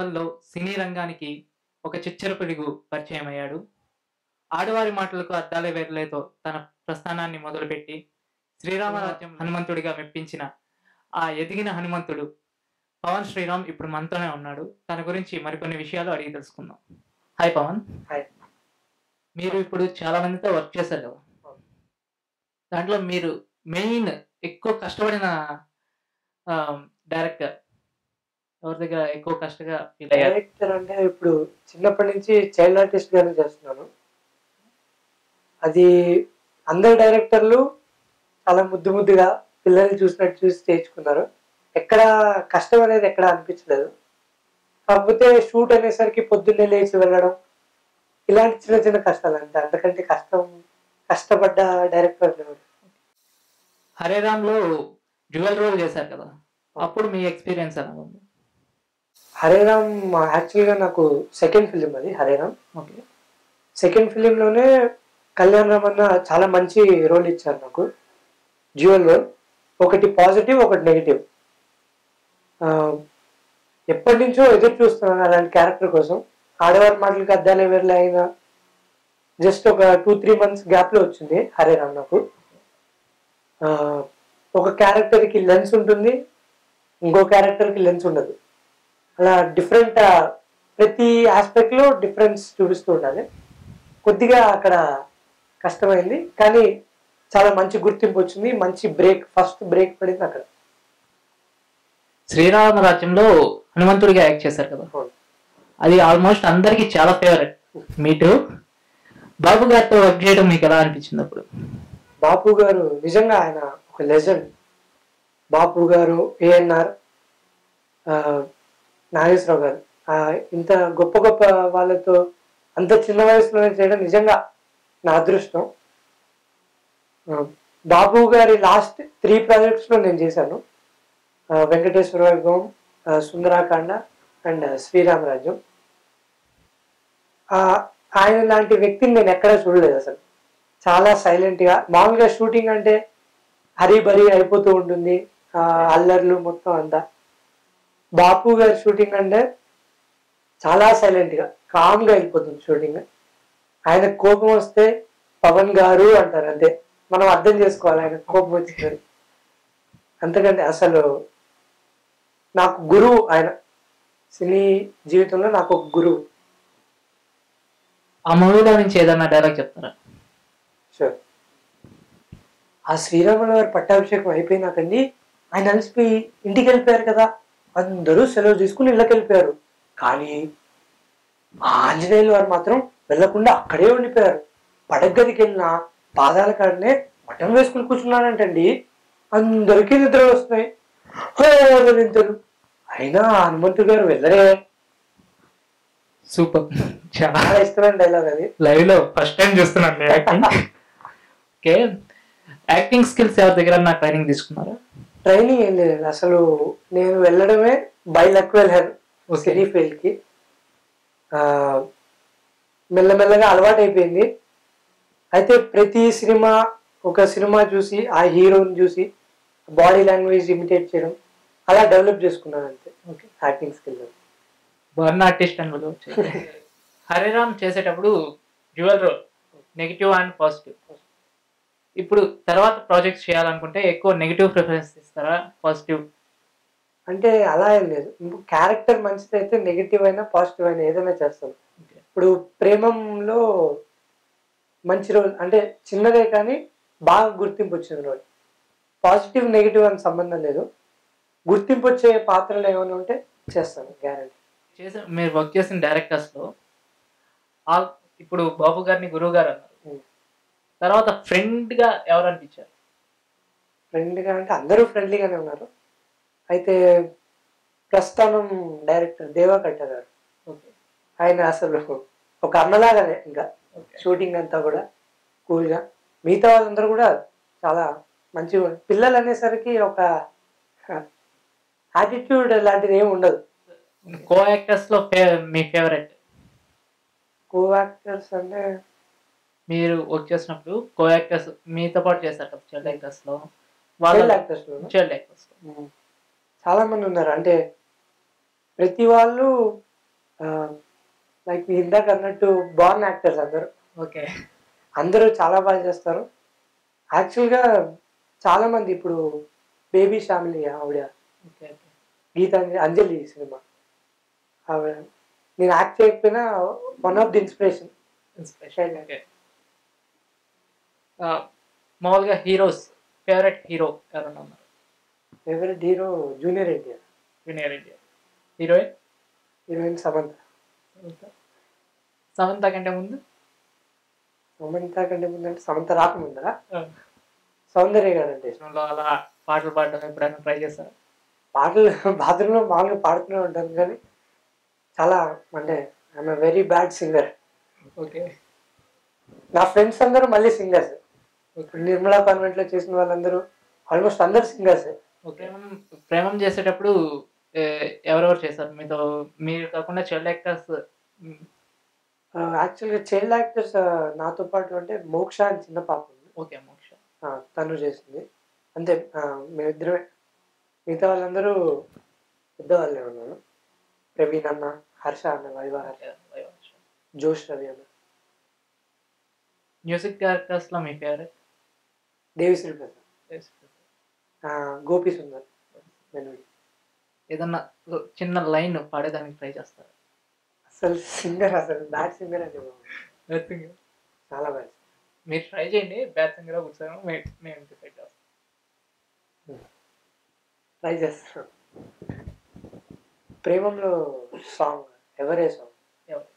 నెలల్లో సినీ రంగానికి ఒక చిచ్చర పిడుగు పరిచయం అయ్యాడు ఆడవారి మాటలకు అద్దాల వేర్లతో తన ప్రస్థానాన్ని మొదలుపెట్టి శ్రీరామరాజ్యం హనుమంతుడిగా మెప్పించిన ఆ ఎదిగిన హనుమంతుడు పవన్ శ్రీరామ్ ఇప్పుడు మనతోనే ఉన్నాడు తన గురించి మరికొన్ని విషయాలు అడిగి తెలుసుకుందాం హాయ్ పవన్ హాయ్. మీరు ఇప్పుడు చాలా మందితో వర్క్ చేశారు కదా అవును. దాంట్లో మీరు మెయిన్ ఎక్కువ కష్టపడిన డైరెక్టర్ ఎవరి దగ్గర ఎక్కువ కష్టంగా ఫీల్ అయ్యారు డైరెక్టర్ అంటే ఇప్పుడు చిన్నప్పటి నుంచి చైల్డ్ ఆర్టిస్ట్ గానే చేస్తున్నాను అది అందరు డైరెక్టర్లు చాలా ముద్దు ముద్దుగా పిల్లల్ని చూసినట్టు చూసి చేయించుకున్నారు ఎక్కడ కష్టం అనేది ఎక్కడ అనిపించలేదు కాకపోతే షూట్ అనేసరికి పొద్దున్నే లేచి వెళ్ళడం ఇలాంటి చిన్న చిన్న కష్టాలు అంతే అంతకంటే కష్టం కష్టపడ్డ డైరెక్టర్ ఎవరు హరే రామ్ లో డ్యువల్ రోల్ చేశారు కదా అప్పుడు మీ ఎక్స్పీరియన్స్ ఎలా ఉంది హరేరామ్ యాక్చువల్గా నాకు సెకండ్ ఫిలిం అది హరేరామ్ ఓకే సెకండ్ ఫిలింలోనే కళ్యాణ్ రామన్న చాలా మంచి రోల్ ఇచ్చారు నాకు డ్యూయల్ రోల్ ఒకటి పాజిటివ్ ఒకటి నెగిటివ్ ఎప్పటి నుంచో ఎదురు చూస్తున్నాను అలాంటి క్యారెక్టర్ కోసం ఆడవారి మాటలకి అద్దాలే వేర్లే అయినా జస్ట్ ఒక టూ త్రీ మంత్స్ గ్యాప్లో వచ్చింది హరే రామ్ నాకు ఆ, ఒక క్యారెక్టర్కి లెన్స్ ఉంటుంది ఇంకో క్యారెక్టర్కి లెన్స్ ఉండదు అలా డిఫరెంట్ ప్రతి ఆస్పెక్ట్లో డిఫరెన్స్ చూపిస్తూ ఉండాలి కొద్దిగా అక్కడ కష్టమైంది కానీ చాలా మంచి గుర్తింపు వచ్చింది మంచి బ్రేక్ ఫస్ట్ బ్రేక్ పడింది అక్కడ శ్రీరామరాజ్యంలో హనుమంతుడిగా యాక్ట్ చేశారు కదా అవును. అది ఆల్మోస్ట్ అందరికి చాలా ఫేవరెట్ మీటు బాబు గారితో వర్క్ చేయడం మీకు ఎలా అనిపించింది అప్పుడు బాపు గారు నిజంగా ఆయన ఒక లెజెండ్ బాపు గారు ఏఎన్ఆర్ నాగేశ్వరరావు గారు ఆ, ఇంత గొప్ప గొప్ప వాళ్ళతో అంత చిన్న వయసులోనే చేయడం నిజంగా నా అదృష్టం ఆ, బాబు గారి లాస్ట్ త్రీ ప్రాజెక్ట్స్లో నేను చేశాను ఆ, వెంకటేశ్వర వైభవం ఆ, సుందరాకాండ అండ్ శ్రీరామరాజ్యం ఆ, ఆయన లాంటి వ్యక్తిని నేను ఎక్కడా చూడలేదు అసలు చాలా సైలెంట్ గా మామూలుగా షూటింగ్ అంటే హరీ బరీ అయిపోతూ ఉంటుంది ఆ, అల్లర్లు మొత్తం అంతా బాపు గారి షూటింగ్ అంటే చాలా సైలెంట్ గా కామ్ గా వెళ్ళిపోతుంది షూటింగ్ ఆయన కోపం వస్తే పవన్ గారు అంటారు అంతే మనం అర్థం చేసుకోవాలి ఆయన కోపం వచ్చిందని అంతకంటే అసలు నాకు గురువు ఆయన సినీ జీవితంలో నాకు ఒక గురువు ఆ మూవీలో నుంచి ఏదైనా డైలాగ్ చెప్తారా షూర్ ఆ శ్రీరాముల వారి పట్టాభిషేకం అయిపోయినాకండి ఆయన అలసిపోయి ఇంటికి వెళ్ళిపోయారు కదా అందరూ సెలవు తీసుకుని ఇళ్ళకి వెళ్ళిపోయారు కానీ ఆ ఆంజనేయులు వారు మాత్రం వెళ్ళకుండా అక్కడే ఉండిపోయారు పడగదికి వెళ్ళిన పాదాల కాడనే మఠం వేసుకుని కూర్చున్నారంటండి అందరికీ నిద్ర వస్తున్నాయి నిద్రలు అయినా హనుమంతు గారు వెళ్ళరే సూపర్ చాలా చాలా ఇష్టమైన డైలాగ్ అది లైవ్ లో ఫస్ట్ టైం చూస్తున్నాను యాక్టింగ్ ఓకే యాక్టింగ్ స్కిల్స్ ఎవరి దగ్గర నా ట్రైనింగ్ తీసుకున్నారా ట్రైనింగ్ ఏం లేదు అసలు నేను వెళ్ళడమే బై లక్ వెళ్ళాను Okay. సినీ ఫీల్డ్ కి ఆ, మెల్లమెల్లగా అలవాటు అయిపోయింది అయితే ప్రతి సినిమా ఒక సినిమా చూసి ఆ హీరోని చూసి బాడీ లాంగ్వేజ్ ఇమిటేట్ చేయడం అలా డెవలప్ చేసుకున్నాను అంతే okay acting skill burn artist అని కూడా వచ్చాయి హరిరామ్ చేసేటప్పుడు dual role negative and positive ఇప్పుడు తర్వాత ప్రాజెక్ట్స్ చేయాలనుకుంటే ఎక్కువ నెగిటివ్ ప్రిఫరెన్స్ ఇస్తారా పాజిటివ్ అంటే అలా ఏం లేదు క్యారెక్టర్ మంచిదైతే నెగిటివ్ అయినా పాజిటివ్ అయినా ఏదైనా చేస్తాను ఇప్పుడు ప్రేమంలో మంచి రోల్ అంటే చిన్నదే కానీ బాగా గుర్తింపు వచ్చింది రోల్ పాజిటివ్ నెగిటివ్ అని సంబంధం లేదు గుర్తింపు వచ్చే పాత్రలు ఏమైనా ఉంటే చేస్తాను గ్యారంటీ చేసిన మీరు వర్క్ చేసిన డైరెక్టర్స్ లో ఆ ఇప్పుడు బాబు గారిని గురువు గారు అన్నారు Hmm. తర్వాత ఫ్రెండ్ గా ఎవరు అనిపించారు ఫ్రెండ్గా అంటే అందరూ ఫ్రెండ్లీగానే ఉన్నారు అయితే ప్రస్థానం డైరెక్టర్ దేవా కట్ట గారు ఓకే ఆయన అసలు ఒక అన్నలాగానే ఇంకా షూటింగ్ అంతా కూడా కూల్గా మిగతా వాళ్ళందరూ కూడా చాలా మంచిగా ఉంది. పిల్లలు అనేసరికి ఒక యాటిట్యూడ్ లాంటిది ఏమి ఉండదు కో యాక్టర్స్ లో ఫే- మీ ఫేవరెట్ కో యాక్టర్స్ అంటే మీరు వర్క్ చేసినప్పుడు కో యాక్టర్స్ మీతో పాటు చేశారు కదా చైల్డ్ యాక్టర్స్ లో చైల్డ్ వాళ్ళ యాక్టర్స్ చైల్డ్ యాక్టర్స్ చాలా మంది ఉన్నారు అంటే ప్రతి వాళ్ళు లైక్ మీ ఇందాక అన్నట్టు బార్న్ యాక్టర్స్ అందరూ ఓకే అందరూ చాలా బాగా చేస్తారు యాక్చువల్గా చాలా మంది ఇప్పుడు బేబీ ఫ్యామిలీ ఆవిడ okay okay Geethanjali Anjali cinema ఆవిడ నేను యాక్ట్ చేయకపోయినా one of the inspiration inspiration okay మామూలుగా హీరోస్ ఫేవరెట్ హీరో ఎవరన్నా ఉన్నారు favourite hero junior NTR junior India heroine heroine Samantha Samantha కంటే ముందు సమంత కంటే ముందంటే సమంత రాకముందరా సౌందర్య గారు అంటే ఇష్టం. లో అలా పాటలు పాడడం ఎప్పుడైనా ట్రై చేశారు పాటలు బాత్రూంలో మామూలుగా పాడుతూనే ఉంటాను కానీ చాలా అంటే I'm very bad singer okay నా ఫ్రెండ్స్ అందరూ మళ్ళీ సింగర్స్ ఓకే నిర్మలా కాన్వెంట్ లో చేసిన వాళ్ళందరూ ఆల్మోస్ట్ అందరు సింగర్స్ ప్రేమం ప్రేమం చేసేటప్పుడు ఏ, ఎవరెవరు చేశారు మీతో మీరు కాకుండా చైల్డ్ యాక్టర్స్ యాక్చువల్గా చైల్డ్ యాక్టర్స్ నాతో పాటు అంటే మోక్ష అని చిన్న పాప ఉంది ఓకే మోక్ష ఆ, తను చేసింది అంతే ఆ, మేమిద్దరమే మిగతా వాళ్ళందరూ పెద్దవాళ్ళే ఉన్నాను ప్రవీణ్ అన్న హర్ష అన్న వైవ హర్ష జోష్ రవి అన్న మ్యూజిక్ డైరెక్టర్స్ లో మీ ఫేవరెట్ దేవిశ్రీ ప్రసాద్ ఆ, గోపి సుందర్ మెలోడీ ఏదన్నా చిన్న లైన్ పాడేదానికి ట్రై చేస్తారు అసలు సింగర్ అసలు బ్యాడ్ సింగర్ అని చాలా బ్యాడ్ మీరు ట్రై చేయండి బ్యాడ్ సింగర్ కూర్చోను మేము డిసైడ్ చేస్తాం ట్రై చేస్తాను ప్రేమంలో సాంగ్ ఎవరే సాంగ్ ఎవరు?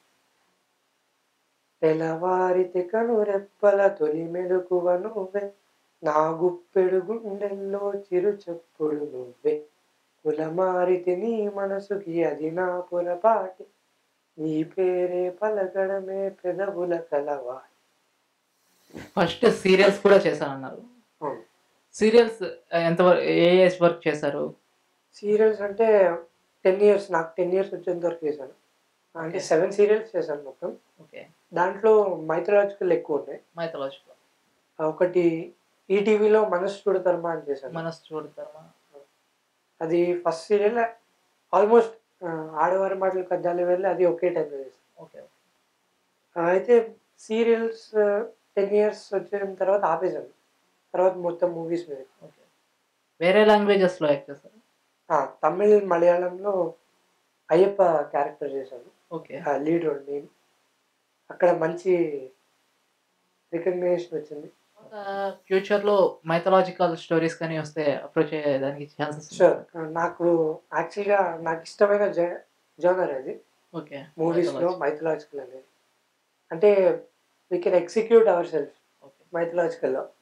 తెల్లవారితే కను రెప్పల తొలి మెలుకువ నువ్వే నా గుప్పెడు గుండెల్లో చిరు చెప్పుడు నువ్వే కులమారితే నీ మనసుకి అది నా పురపాటి నీ పేరే పలకడమే పెదవుల కలవా ఫస్ట్ సీరియల్స్ కూడా చేశారన్నారు సీరియల్స్ ఎంత ఏ ఏజ్ వర్క్ చేశారు సీరియల్స్ అంటే టెన్ ఇయర్స్ నాకు టెన్ ఇయర్స్ వచ్చేంత వరకు చేశాను అంటే Okay. సెవెన్ సీరియల్స్ చేశాను మొత్తం ఓకే దాంట్లో మైథలాజికల్ ఎక్కువ ఉన్నాయి మైథలాజికల్ ఒకటి ఈటీవీలో మనసు చూడతర్మా అని చేశాను మనసు చూడతారా అది ఫస్ట్ సీరియల్ ఆల్మోస్ట్ ఆడవారి మాటలు కద్దాలి వెళ్ళి అది ఒకే టైంలో చేశాను ఓకే ఆ, అయితే సీరియల్స్ టెన్ ఇయర్స్ వచ్చిన తర్వాత ఆపేశాను తర్వాత మొత్తం మూవీస్ మీద ఓకే వేరే లాంగ్వేజెస్ లో యాక్ట్ చేశారు ఆ, తమిళ్ మలయాళంలో అయ్యప్ప క్యారెక్టర్ చేశాను ఓకే లీడ్ రోల్ నేను అక్కడ మంచి రికగ్నేషన్ వచ్చింది ఫ్యూచర్ లో మైథలాజికల్ స్టోరీస్ కానీ వస్తే అప్రోచ్ అయ్యేదానికి ఛాన్సెస్ షూర్ నాకు యాక్చువల్గా నాకు ఇష్టమైన జోనర్ అది ఓకే మూవీస్ లో మైథలాజికల్ అనేది అంటే we can execute our self okay mythological లో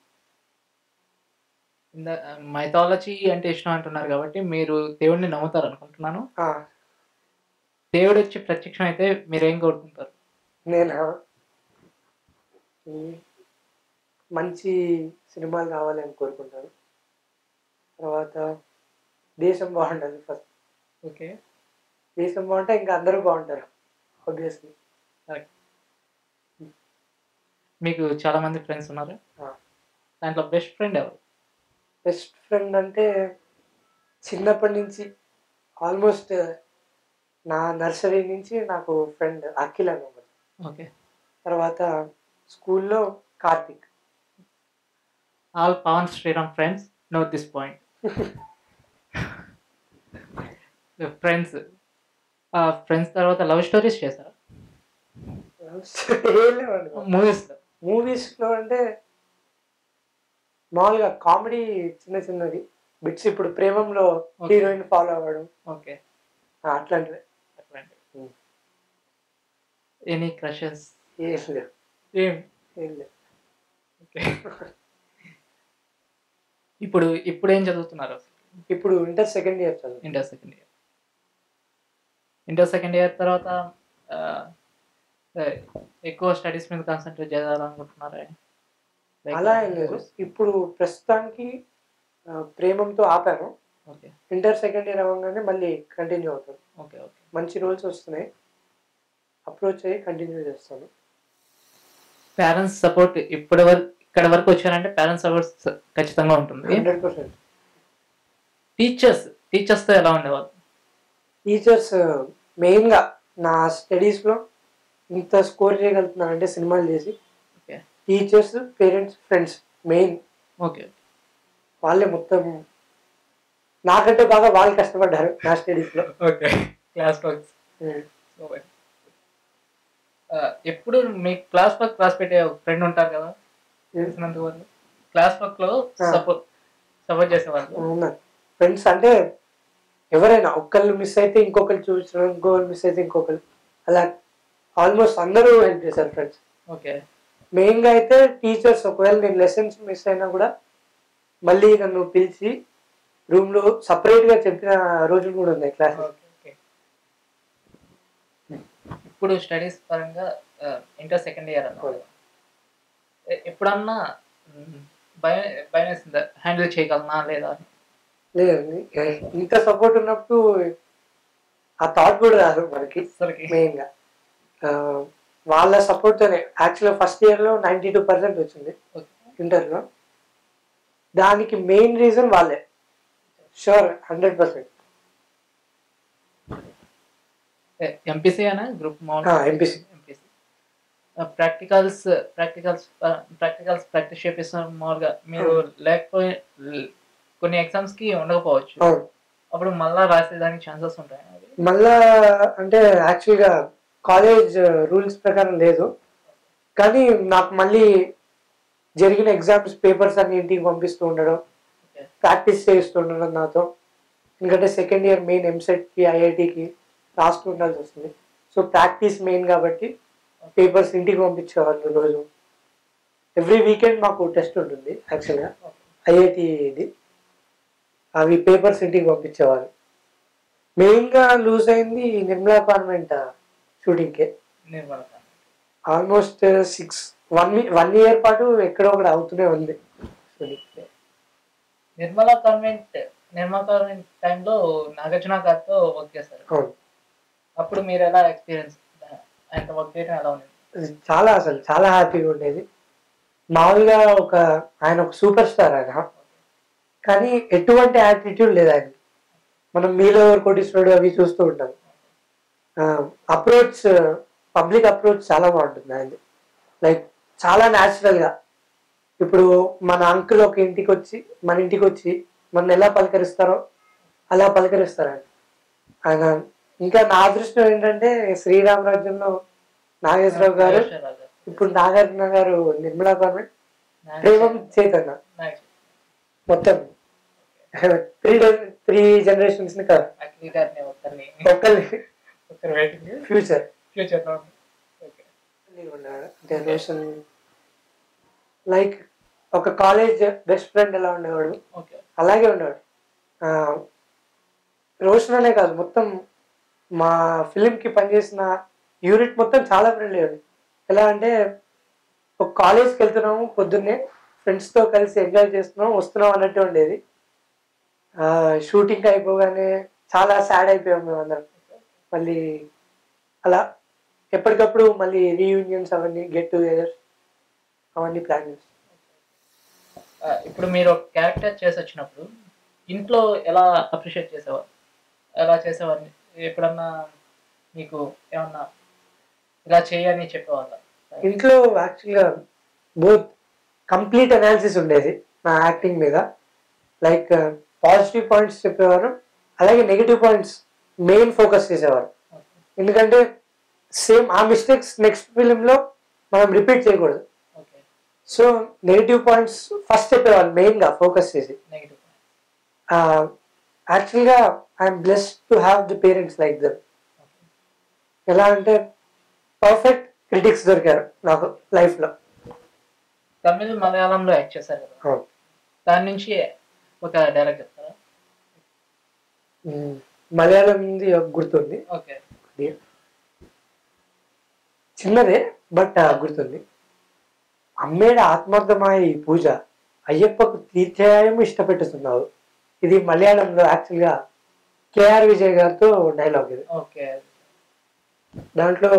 మైథాలజీ అంటే ఇష్టం అంటున్నారు కాబట్టి మీరు దేవుడిని నమ్ముతారు అనుకుంటున్నాను ఆ, దేవుడు వచ్చి ప్రత్యక్షం అయితే మీరు ఏం కోరుకుంటారు నేను ఈ మంచి సినిమాలు కావాలని కోరుకుంటాను తర్వాత దేశం బాగుండాలి ఫస్ట్ ఓకే దేశం బాగుంటే ఇంకా అందరూ బాగుంటారు ఆబ్వియస్లీ మీకు చాలా మంది ఫ్రెండ్స్ ఉన్నారు ఆ. దాంట్లో బెస్ట్ ఫ్రెండ్ ఎవరు బెస్ట్ ఫ్రెండ్ అంటే చిన్నప్పటి నుంచి ఆల్మోస్ట్ నా నర్సరీ నుంచి నాకు ఫ్రెండ్ అఖిల్ అని ఒకడు. ఓకే తర్వాత స్కూల్లో Karthik all Pavan Sriram friends note this point friends friends తర్వాత లవ్ స్టోరీస్ చేశారు మూవీస్ మూవీస్లో అంటే మామూలుగా కామెడీ చిన్న చిన్నది బిట్స్ ఇప్పుడు ప్రేమంలో Okay. హీరోయిన్ ఫాలో అవ్వడం ఓకే ఆ, అట్లాంటివి అట్లాంటి Hmm. ఎనీ క్రషెస్ ఏం లేవు ఏం ఏం లేవు ఓకే ఇప్పుడు ఇప్పుడు ఏం చదువుతున్నారు అసలు ఇప్పుడు ఇంటర్ సెకండ్ ఇయర్ చదువు inter second year inter second year తర్వాత ఆ, ఆ, ఎక్కువ స్టడీస్ మీద కాన్సన్ట్రేట్ చేయాలనుకుంటున్నారా Like, అలా ఏం లేదు ఇప్పుడు ప్రస్తుతానికి ఆ, ప్రేమంతో ఆపాను ఓకే ఇంటర్ సెకండ్ ఇయర్ అవ్వగానే మళ్ళీ కంటిన్యూ అవుతాను ఓకే ఓకే మంచి రోల్స్ వస్తున్నాయి అప్రోచ్ అయ్యి కంటిన్యూ చేస్తాను పేరెంట్స్ సపోర్ట్ ఇప్పటి వరకు ఇక్కడ వరకు వచ్చారంటే పేరెంట్స్ సపోర్ట్ ఖచ్చితంగా ఉంటుంది హండ్రెడ్ పర్సెంట్ టీచర్స్ టీచర్స్తో ఎలా ఉండేవాళ్ళు టీచర్స్ మెయిన్గా నా స్టడీస్లో ఇంత స్కోర్ చేయగలుగుతున్నాను అంటే సినిమాలు చేసి okay teachers parents friends main okay వాళ్ళే మొత్తం నాకంటే బాగా వాళ్ళు కష్టపడ్డారు నా స్టడీస్లో ఓకే క్లాస్ వర్క్స్ సో ఎప్పుడు మీ క్లాస్ వర్క్ క్లాస్ పెట్టే ఫ్రెండ్ ఉంటారు కదా తెలిసినంత వరకు క్లాస్ వర్క్ లో ఆ. సపోర్ట్ సపోర్ట్ చేసేవాళ్ళు అవునా ఫ్రెండ్స్ అంటే ఎవరైనా ఒక్కళ్ళు మిస్ అయితే ఇంకొకరు చూపించడం ఇంకొకరు మిస్ అయితే ఇంకొకరు అలా ఆల్మోస్ట్ అందరూ హెల్ప్ చేశారు ఫ్రెండ్స్ ఓకే మెయిన్గా అయితే టీచర్స్ ఒకవేళ నేను లెసన్స్ మిస్ అయినా కూడా మళ్ళీ నన్ను పిలిచి రూమ్లో సపరేట్గా చెప్పిన రోజులు కూడా ఉన్నాయి క్లాస్ ఓకే ఓకే ఇప్పుడు స్టడీస్ పరంగా ఇంటర్ సెకండ్ ఇయర్ అన్న ఎప్పుడన్నా మ్, భయం భయం వేసిందా హ్యాండిల్ చేయగలనా లేదా అని లేదండి ఇంత సపోర్ట్ ఉన్నప్పుడు ఆ థాట్ కూడా రాదు మనకి అసలుకి మెయిన్గా వాళ్ళ సపోర్ట్తోనే యాక్చువల్గా ఫస్ట్ ఇయర్లో నైంటీ టూ పర్సెంట్ వచ్చింది ఓకే ఇంటర్లో దానికి మెయిన్ రీజన్ వాళ్ళే షూర్ హండ్రెడ్ పర్సెంట్ ఎంపీసీ అనా group MPC MPC practicals practicals practicals practice చేపిస్తున్నారు మామూలుగా మీరు లేకపోయి కొన్ని ఎగ్జామ్స్ కి ఉండకపోవచ్చు అవును అప్పుడు మళ్ళా రాసేదానికి ఛాన్సెస్ ఉంటాయి అవి మళ్ళా అంటే యాక్చువల్గా కాలేజ్ రూల్స్ ప్రకారం లేదు కానీ నాకు మళ్ళీ జరిగిన ఎగ్జామ్స్ పేపర్స్ అన్ని ఇంటికి పంపిస్తూ ఉండడం ఓకే ప్రాక్టీస్ చేస్తూ ఉండడం నాతో ఎందుకంటే సెకండ్ ఇయర్ మెయిన్ ఎంసెట్కి ఐఐటికి రాస్తూ ఉండాల్సి వస్తుంది సో ప్రాక్టీస్ మెయిన్ కాబట్టి పేపర్స్ ఇంటికి పంపించేవాళ్ళు రోజు ఎవ్రీ వీకెండ్ మాకు టెస్ట్ ఉంటుంది యాక్చువల్గా ఐఐటి ఇది అవి పేపర్స్ ఇంటికి పంపించేవాళ్ళు మెయిన్గా లూజ్ అయింది నిర్మలా కాన్వెంట్ షూటింగ్కే Nirmala almost six one one year పాటు ఎక్కడో ఒకటి అవుతూనే ఉంది shooting Nirmala convent Nirmala convent టైంలో నాగార్జున గారితో వర్క్ చేస్తారు అవును అప్పుడు మీరు ఎలా ఎక్స్పీరియన్స్ ఆయనతో వర్క్ చేయడం ఎలా ఉంది అది చాలా అసలు చాలా హ్యాపీగా ఉండేది మామూలుగా ఒక ఆయన ఒక సూపర్ స్టార్ ఆయన కానీ ఎటువంటి యాటిట్యూడ్ లేదు ఆయనకి మనం మీలో ఎవరు కోటీశ్వరుడు అవి చూస్తూ ఉంటాం అప్రోచ్ పబ్లిక్ అప్రోచ్ చాలా బాగుంటుంది ఆయనది లైక్ చాలా న్యాచురల్గా ఇప్పుడు మన అంకుల్ ఒక ఇంటికి వచ్చి మన ఇంటికి వచ్చి మన ఎలా పలకరిస్తారో అలా పలకరిస్తారు ఆయన ఆయన ఇంకా నా అదృష్టం ఏంటంటే శ్రీరామరాజ్యంలో నాగేశ్వరరావు గారు నాగేశ్వరరావు గారు. ఇప్పుడు నాగార్జున గారు నిర్మలా కాన్వెంట్ ప్రేమం చైతన్య నాగేశ్వర- మొత్తం త్రీ త్రీ జనరేషన్స్ ని కాదు అఖిల్ గారిని ఒక్కరిని ఒక్కరి ఒక్కరు వెయిటింగ్ ఫ్యూచర్ ఫ్యూచర్ లో ఓకే అంటే రోషన్ లైక్ ఒక కాలేజ్ బెస్ట్ ఫ్రెండ్ ఎలా ఉండేవాడు ఓకే అలాగే ఉండేవాడు ఆ, రోషన్ అనే కాదు మొత్తం మా ఫిలింకి పనిచేసిన యూనిట్ మొత్తం చాలా ఫ్రెండ్లీ ఉంది ఎలా అంటే ఒక కాలేజ్కి వెళ్తున్నాము పొద్దున్నే ఫ్రెండ్స్తో కలిసి ఎంజాయ్ చేస్తున్నాం వస్తున్నాం అన్నట్టు ఉండేది షూటింగ్ అయిపోగానే చాలా సాడ్ అయిపోయాం మేము అందరం మళ్ళీ అలా ఎప్పటికప్పుడు మళ్ళీ రీయూనియన్స్ అవన్నీ గెట్ టుగెదర్ అవన్నీ ప్లాన్ చేస్తాం ఆ, ఇప్పుడు మీరు ఒక క్యారెక్టర్ చేసి వచ్చినప్పుడు ఇంట్లో ఎలా అప్రిషియేట్ చేసేవారు ఎలా చేసేవారు ఎప్పుడన్నా మీకు ఏమన్నా ఇలా చేయని చెప్పేవాళ్ళ ఇంట్లో యాక్చువల్గా బోత్ కంప్లీట్ అనాలిసిస్ ఉండేది నా యాక్టింగ్ మీద లైక్ పాజిటివ్ పాయింట్స్ చెప్పేవారు అలాగే నెగిటివ్ పాయింట్స్ మెయిన్ ఫోకస్ చేసేవారు ఎందుకంటే సేమ్ ఆ మిస్టేక్స్ నెక్స్ట్ ఫిలింలో మనం రిపీట్ చేయకూడదు okay so negative points first చెప్పేవాళ్ళు మెయిన్గా ఫోకస్ చేసి నెగిటివ్ యాక్చువల్గా I'm blessed to have the parents like them ఎలా అంటే పర్ఫెక్ట్ క్రిటిక్స్ దొరికారు నాకు లైఫ్లో తమిళ్ మలయాళంలో యాక్ట్ చేశారు కదా దాని నుంచి ఒక డైలాగ్ చెప్తారా మలయాళం హిందీ గుర్తుంది ఓకే చిన్నదే బట్ గుర్తుంది అమ్మేడ ఆత్మార్థമായ ఈ పూజ అయ్యప్పకు తీర్థయాయం ఇష్టపెట్టుతున్నావు ఇది మలయాళంలో యాక్చువల్గా కేఆర్ విజయ్ గారితో డైలాగ్ ఇది ఓకే దాంట్లో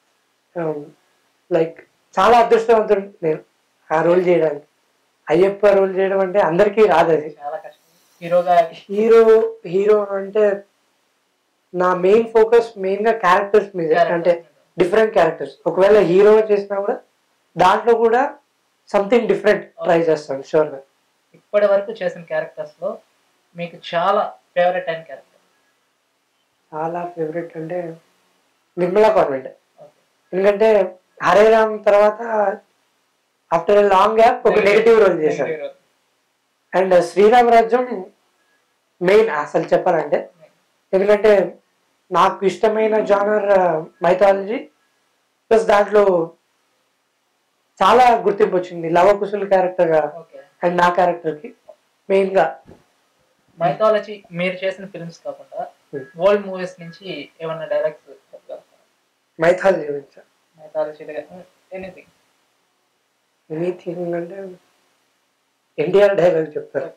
లైక్ చాలా అదృష్టవంతుడు నేను ఆ రోల్ చేయడానికి అయ్యప్ప రోల్ చేయడం అంటే అందరికీ రాదు అది చాలా కష్టం హీరోగా హీరో హీరో అంటే నా మెయిన్ ఫోకస్ మెయిన్ గా క్యారెక్టర్స్ మీద అంటే డిఫరెంట్ క్యారెక్టర్స్ ఒకవేళ హీరో చేసినా కూడా దాంట్లో కూడా సంథింగ్ డిఫరెంట్ ట్రై చేస్తాను షూర్ గా ఇప్పటి వరకు చేసిన క్యారెక్టర్స్ లో మీకు చాలా ఫేవరెట్ అయిన క్యారెక్టర్ చాలా ఫేవరెట్ అంటే నిర్మలా కాన్వెంట్ ఎందుకంటే హరే రామ్ తర్వాత ఆఫ్టర్ లాంగ్ గ్యాప్ ఒక నెగిటివ్ రోల్ చేశాను అండ్ శ్రీరామ్ రాజ్యం మెయిన్ అసలు చెప్పాలంటే ఎందుకంటే నాకు ఇష్టమైన జానర్ మైథాలజీ ప్లస్ దాంట్లో చాలా గుర్తింపు వచ్చింది Lava Kushal character okay and నా క్యారెక్టర్ కి మెయిన్ గా మైథాలజీ మీరు చేసిన ఫిల్మ్స్ కాకుండా Hmm. ఓల్డ్ మూవీస్ నుంచి ఏమన్నా డైలాగ్స్ చెప్పగలుగుతారా మైథాలజీ గురించి మైథాలజీ ఎనీథింగ్ ఎనీథింగ్ అంటే ఎన్టీఆర్ డైలాగ్ చెప్తారు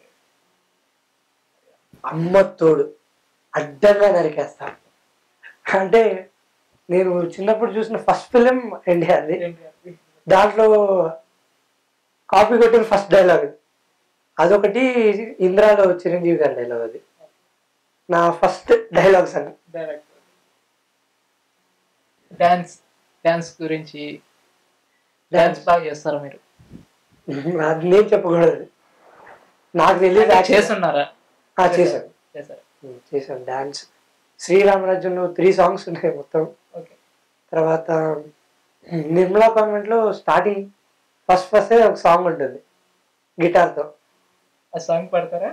అమ్మ తోడు అడ్డంగా నరికేస్తా అంటే నేను చిన్నప్పుడు చూసిన ఫస్ట్ ఫిలిం ఎన్టీఆర్ది దాంట్లో కాపీ కొట్టిన ఫస్ట్ డైలాగ్ అదొకటి ఇంద్రాలో చిరంజీవి గారి డైలాగ్ అది నా ఫస్ట్ డైలాగ్స్ అని డైరెక్ట్ డాన్స్ డాన్స్ గురించి డాన్స్ బాగా చేస్తారా మీరు అది నేను చెప్పకూడదు నాకు తెలియదు అంటే actually. చేస్తున్నారా ఆ, చేశాను చేశారు ఉమ్, చేశాను డాన్స్ శ్రీరామరాజ్యంలో త్రీ సాంగ్స్ ఉన్నాయి మొత్తం ఓకే తర్వాత ఉమ్, నిర్మలా కాన్వెంట్ లో స్టార్టింగ్ ఫస్ట్ ఫస్ట్ ఒక సాంగ్ ఉంటుంది గిటార్ తో ఆ సాంగ్ పాడతారా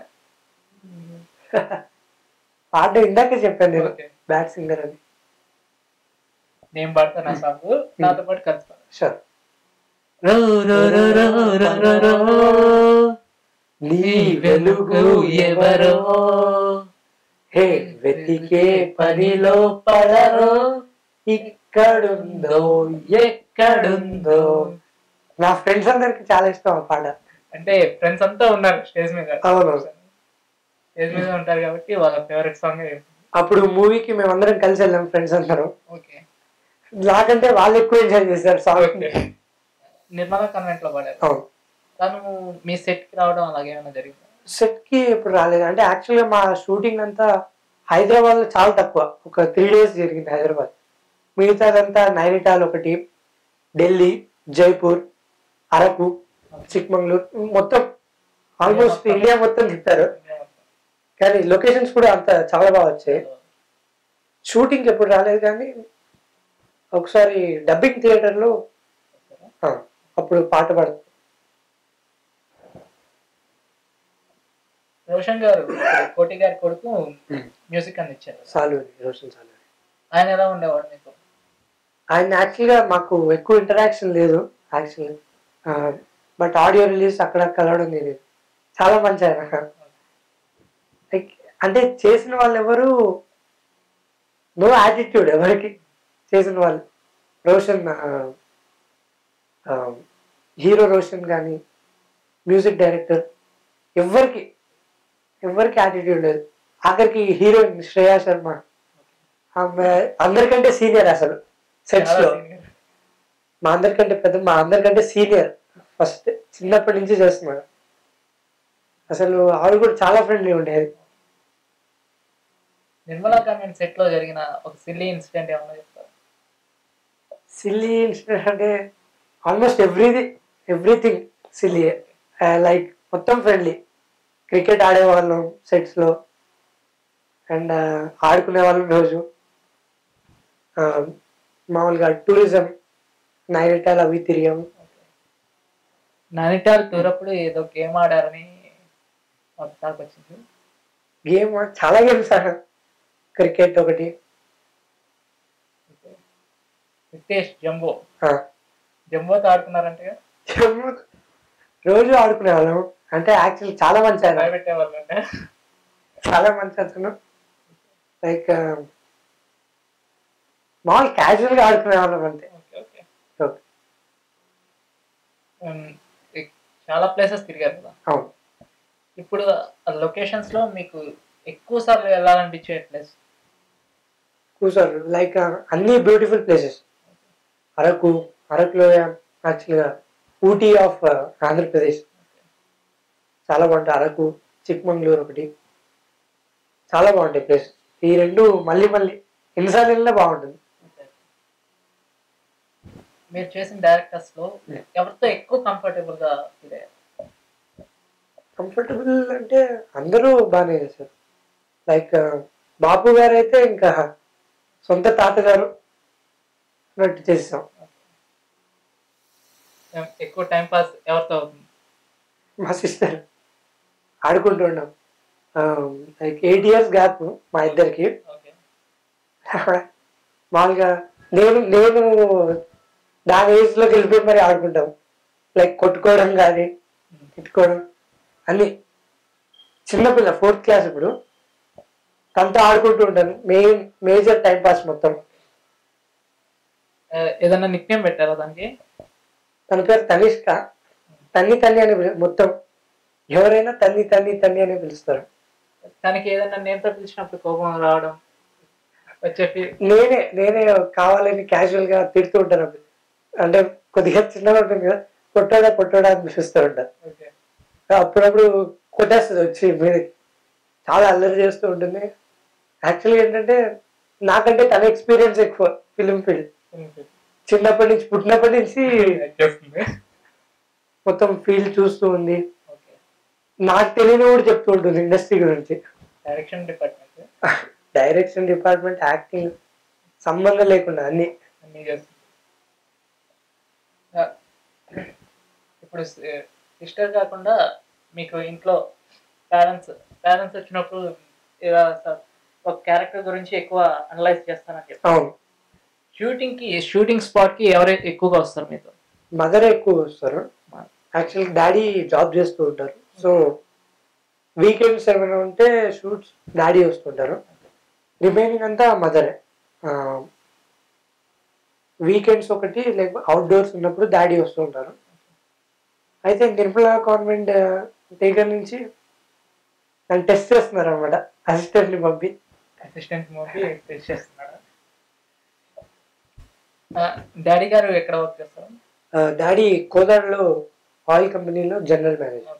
పాట ఇందాకే చెప్పాను నేను ఓకే బ్యాడ్ సింగర్ అని నేను పాడతాను ఆ సాంగ్ నాతో పాటు కలిసి పాడండి. షూర్ రో రో రో రో రో రో రో నీ వెలుగు ఎవరో హే వెతికే పనిలో పడరో ఇక్కడుందో ఎక్కడుందో నా ఫ్రెండ్స్ అందరికి చాలా ఇష్టం ఆ పాట అంటే ఫ్రెండ్స్ అంతా ఉన్నారు స్టేజ్ మీద అవును. స్టేజ్ మీద ఉంటారు కాబట్టి వాళ్ళ ఫేవరెట్ సాంగ్ అప్పుడు మూవీకి మేమందరం కలిసి వెళ్ళాం ఫ్రెండ్స్ అందరం ఓకే నాకంటే వాళ్ళు ఎక్కువ ఎంజాయ్ చేశారు సాంగ్ ఓకే నిర్మలా కాన్వెంట్ లో పాడారు అవును తను మీ సెట్ కి రావడం అలాగే ఏమైనా జరిగిందా సెట్ కి ఇప్పుడు రాలేదు అంటే యాక్చువల్గా మా షూటింగ్ అంతా హైదరాబాద్ లో చాలా తక్కువ ఒక త్రీ డేస్ జరిగింది హైదరాబాద్ మిగతాదంతా నైనిటాల్ ఒకటి ఢిల్లీ జైపూర్ అరకు చిక్మంగళూరు మొత్తం ఆల్మోస్ట్ ఇండియా మొత్తం తిప్పారు కానీ లొకేషన్స్ కూడా అంత చాలా బాగా వచ్చాయి షూటింగ్ ఎప్పుడు రాలేదు కానీ ఒకసారి డబ్బింగ్ థియేటర్ లో ఆ, అప్పుడు పాట పాడు రోషన్ గారు కోటి గారి కొడుకు మ్యూజిక్ అందించారు సాలు రోషన్ సాలు ఆయన ఎలా ఉండేవాడు మీకు ఆయన యాక్చువల్గా మాకు ఎక్కువ ఇంటరాక్షన్ లేదు యాక్చువల్లీ బట్ ఆడియో రిలీజ్ అక్కడ కలవడం తెలియదు చాలా మంచి ఆయన Like, అంటే చేసిన వాళ్ళు ఎవరు నో యాటిట్యూడ్ ఎవరికి చేసిన వాళ్ళు రోషన్ హీరో రోషన్ కానీ మ్యూజిక్ డైరెక్టర్ ఎవరికి ఎవరికి యాటిట్యూడ్ లేదు ఆఖరికి హీరోయిన్ శ్రేయా శర్మ ఆమె అందరికంటే సీనియర్ అసలు సెట్స్ చాలా లో senior. మా అందరికంటే పెద్ద మా అందరికంటే సీనియర్ ఫస్ట్ చిన్నప్పటి నుంచి చేస్తున్నాడు అసలు ఆవిడ కూడా చాలా ఫ్రెండ్లీ ఉండేది నిర్మలా కాన్వెంట్ సెట్ లో జరిగిన ఒక సిల్లీ ఇన్సిడెంట్ ఏమైనా చెప్తారు సిల్లీ ఇన్సిడెంట్ అంటే almost every everything silly like మొత్తం ఫ్రెండ్లీ క్రికెట్ ఆడేవాళ్ళం సెట్స్ లో అండ్ ఆడుకునే వాళ్ళం రోజు Uh, మామూలుగా టూరిజం నైనిటాల్ అవి తిరిగాం నైనిటాల్ టూర్ అప్పుడు ఏదో గేమ్ ఆడారని మాకు టాక్ వచ్చింది గేమ్ చాలా గేమ్స్ ఆడాం క్రికెట్ ఒకటి రితేష్ జంబో ఆ, జంబోతో ఆడుకున్నారంటే రోజు ఆడుకునే వాళ్ళం అంటే యాక్చువల్లీ చాలా మంచి ఆయన భయపెట్టేవాళ్ళు అంటే చాలా మంచి అతను లైక్ మామూలు క్యాజువల్ గా ఆడుకునే వాళ్ళం అంతే ఓకే ఓకే ఓకే ఉమ్, ఇక్- చాలా ప్లేసెస్ తిరిగారు కదా అవును ఇప్పుడు లొకేషన్స్ లో మీకు ఎక్కువ సార్లు వెళ్ళాలనిపించే ప్లేస్ కూర్చోరు లైక్ అన్ని బ్యూటిఫుల్ ప్లేసెస్ అరకు అరకులో యాక్చువల్గా ఊటీ ఆఫ్ ఆంధ్రప్రదేశ్ చాలా బాగుంటాయి అరకు చిక్మంగళూరు ఒకటి చాలా బాగుంటాయి ప్లేస్ ఈ రెండు మళ్ళీ మళ్ళీ ఎన్నిసార్లు వెళ్ళినా బాగుంటుంది మీరు చేసిన డైరెక్టర్స్ లో ఎవరితో ఎక్కువ కంఫర్టబుల్ గా ఫీల్ అయ్యారు కంఫర్టబుల్ అంటే అందరూ బాగానే చేశారు లైక్ బాపు గారు అయితే ఇంకా సొంత తాతగారు అన్నట్టు చేసాం ఎం- ఎక్కువ టైం పాస్ ఎవరితో అవుతుంది మా సిస్టర్ ఆడుకుంటూ ఉన్నాం లైక్ ఎయిట్ ఇయర్స్ గ్యాప్ మా ఇద్దరికి ఓకే మామూలుగా నేను నేను దాని ఏజ్ లోకి వెళ్ళిపోయి మరి ఆడుకుంటాం లైక్ కొట్టుకోవడం కానీ తిట్టుకోవడం అన్ని చిన్నపిల్ల ఫోర్త్ క్లాస్ ఇప్పుడు తనతో ఆడుకుంటూ ఉంటాను మెయిన్ మేజర్ టైం పాస్ మొత్తం ఏదన్నా నిక్ నేమ్ పెట్టారా దానికి తన పేరు తనిష్క తన్ని తన్ని అని పిలు- మొత్తం ఎవరైనా తన్ని తన్ని తన్ని అని పిలుస్తారు దానికి ఏదన్నా నేమ్ తో పిలిచినప్పుడు కోపం రావడం వచ్చే feel- నేనే నేనే కావాలని క్యాజువల్ గా తిడుతూ ఉంటాను అప్పుడు. అంటే కొద్దిగా చిన్నగా ఉంటుంది కదా కొట్టాడా కొట్టాడా అని పిలుస్తూ ఉంటాను ఓకే అప్పుడప్పుడు కొట్టేస్తుంది వచ్చి మీదకి చాలా అల్లరి చేస్తూ ఉంటుంది యాక్చువల్గా ఏంటంటే నాకంటే తన ఎక్స్పీరియన్స్ ఎక్కువ ఫిలిం ఫీల్డ్ చిన్నప్పటి నుంచి పుట్టినప్పటి నుంచి చేస్తుంది మొత్తం ఫీల్డ్ చూస్తూ ఉంది ఓకే నాకు తెలియని కూడా చెప్తూ ఉంటుంది ఇండస్ట్రీ గురించి direction department direction department acting సంబంధం లేకుండా అన్ని అన్ని చేస్తుంది ఆ, ఇప్పుడు సిస్టర్ కాకుండా మీకు ఇంట్లో పేరెంట్స్ పేరెంట్స్ వచ్చినప్పుడు ఇలా స- ఒక క్యారెక్టర్ గురించి ఎక్కువ అనలైజ్ చేస్తానని చెప్పి అవును షూటింగ్ కి షూటింగ్ స్పాట్ కి ఎవరు ఎక్కువగా వస్తారు మీతో మదర్ ఎక్కువ వస్తారు యాక్చువల్లీ డాడీ జాబ్ చేస్తూ ఉంటారు సో వీకెండ్స్ ఏమైనా ఉంటే షూట్స్ డాడీ వస్తుంటారు రిమైనింగ్ అంతా మదరే వీకెండ్స్ ఒకటి లేకపోతే అవుట్డోర్స్ ఉన్నప్పుడు డాడీ వస్తూ ఉంటారు అయితే నిర్మలా కాన్వెంట్ దగ్గర నుంచి నన్ను టెస్ట్ చేస్తున్నారు అనమాట అసిస్టెంట్ని పంపి అసిస్టెంట్ మూవీ టెస్ట్ చేస్తున్నాడు డాడీ గారు ఎక్కడ వర్క్ చేస్తారు డాడీ కోదాడలో ఆయిల్ కంపెనీలో general manager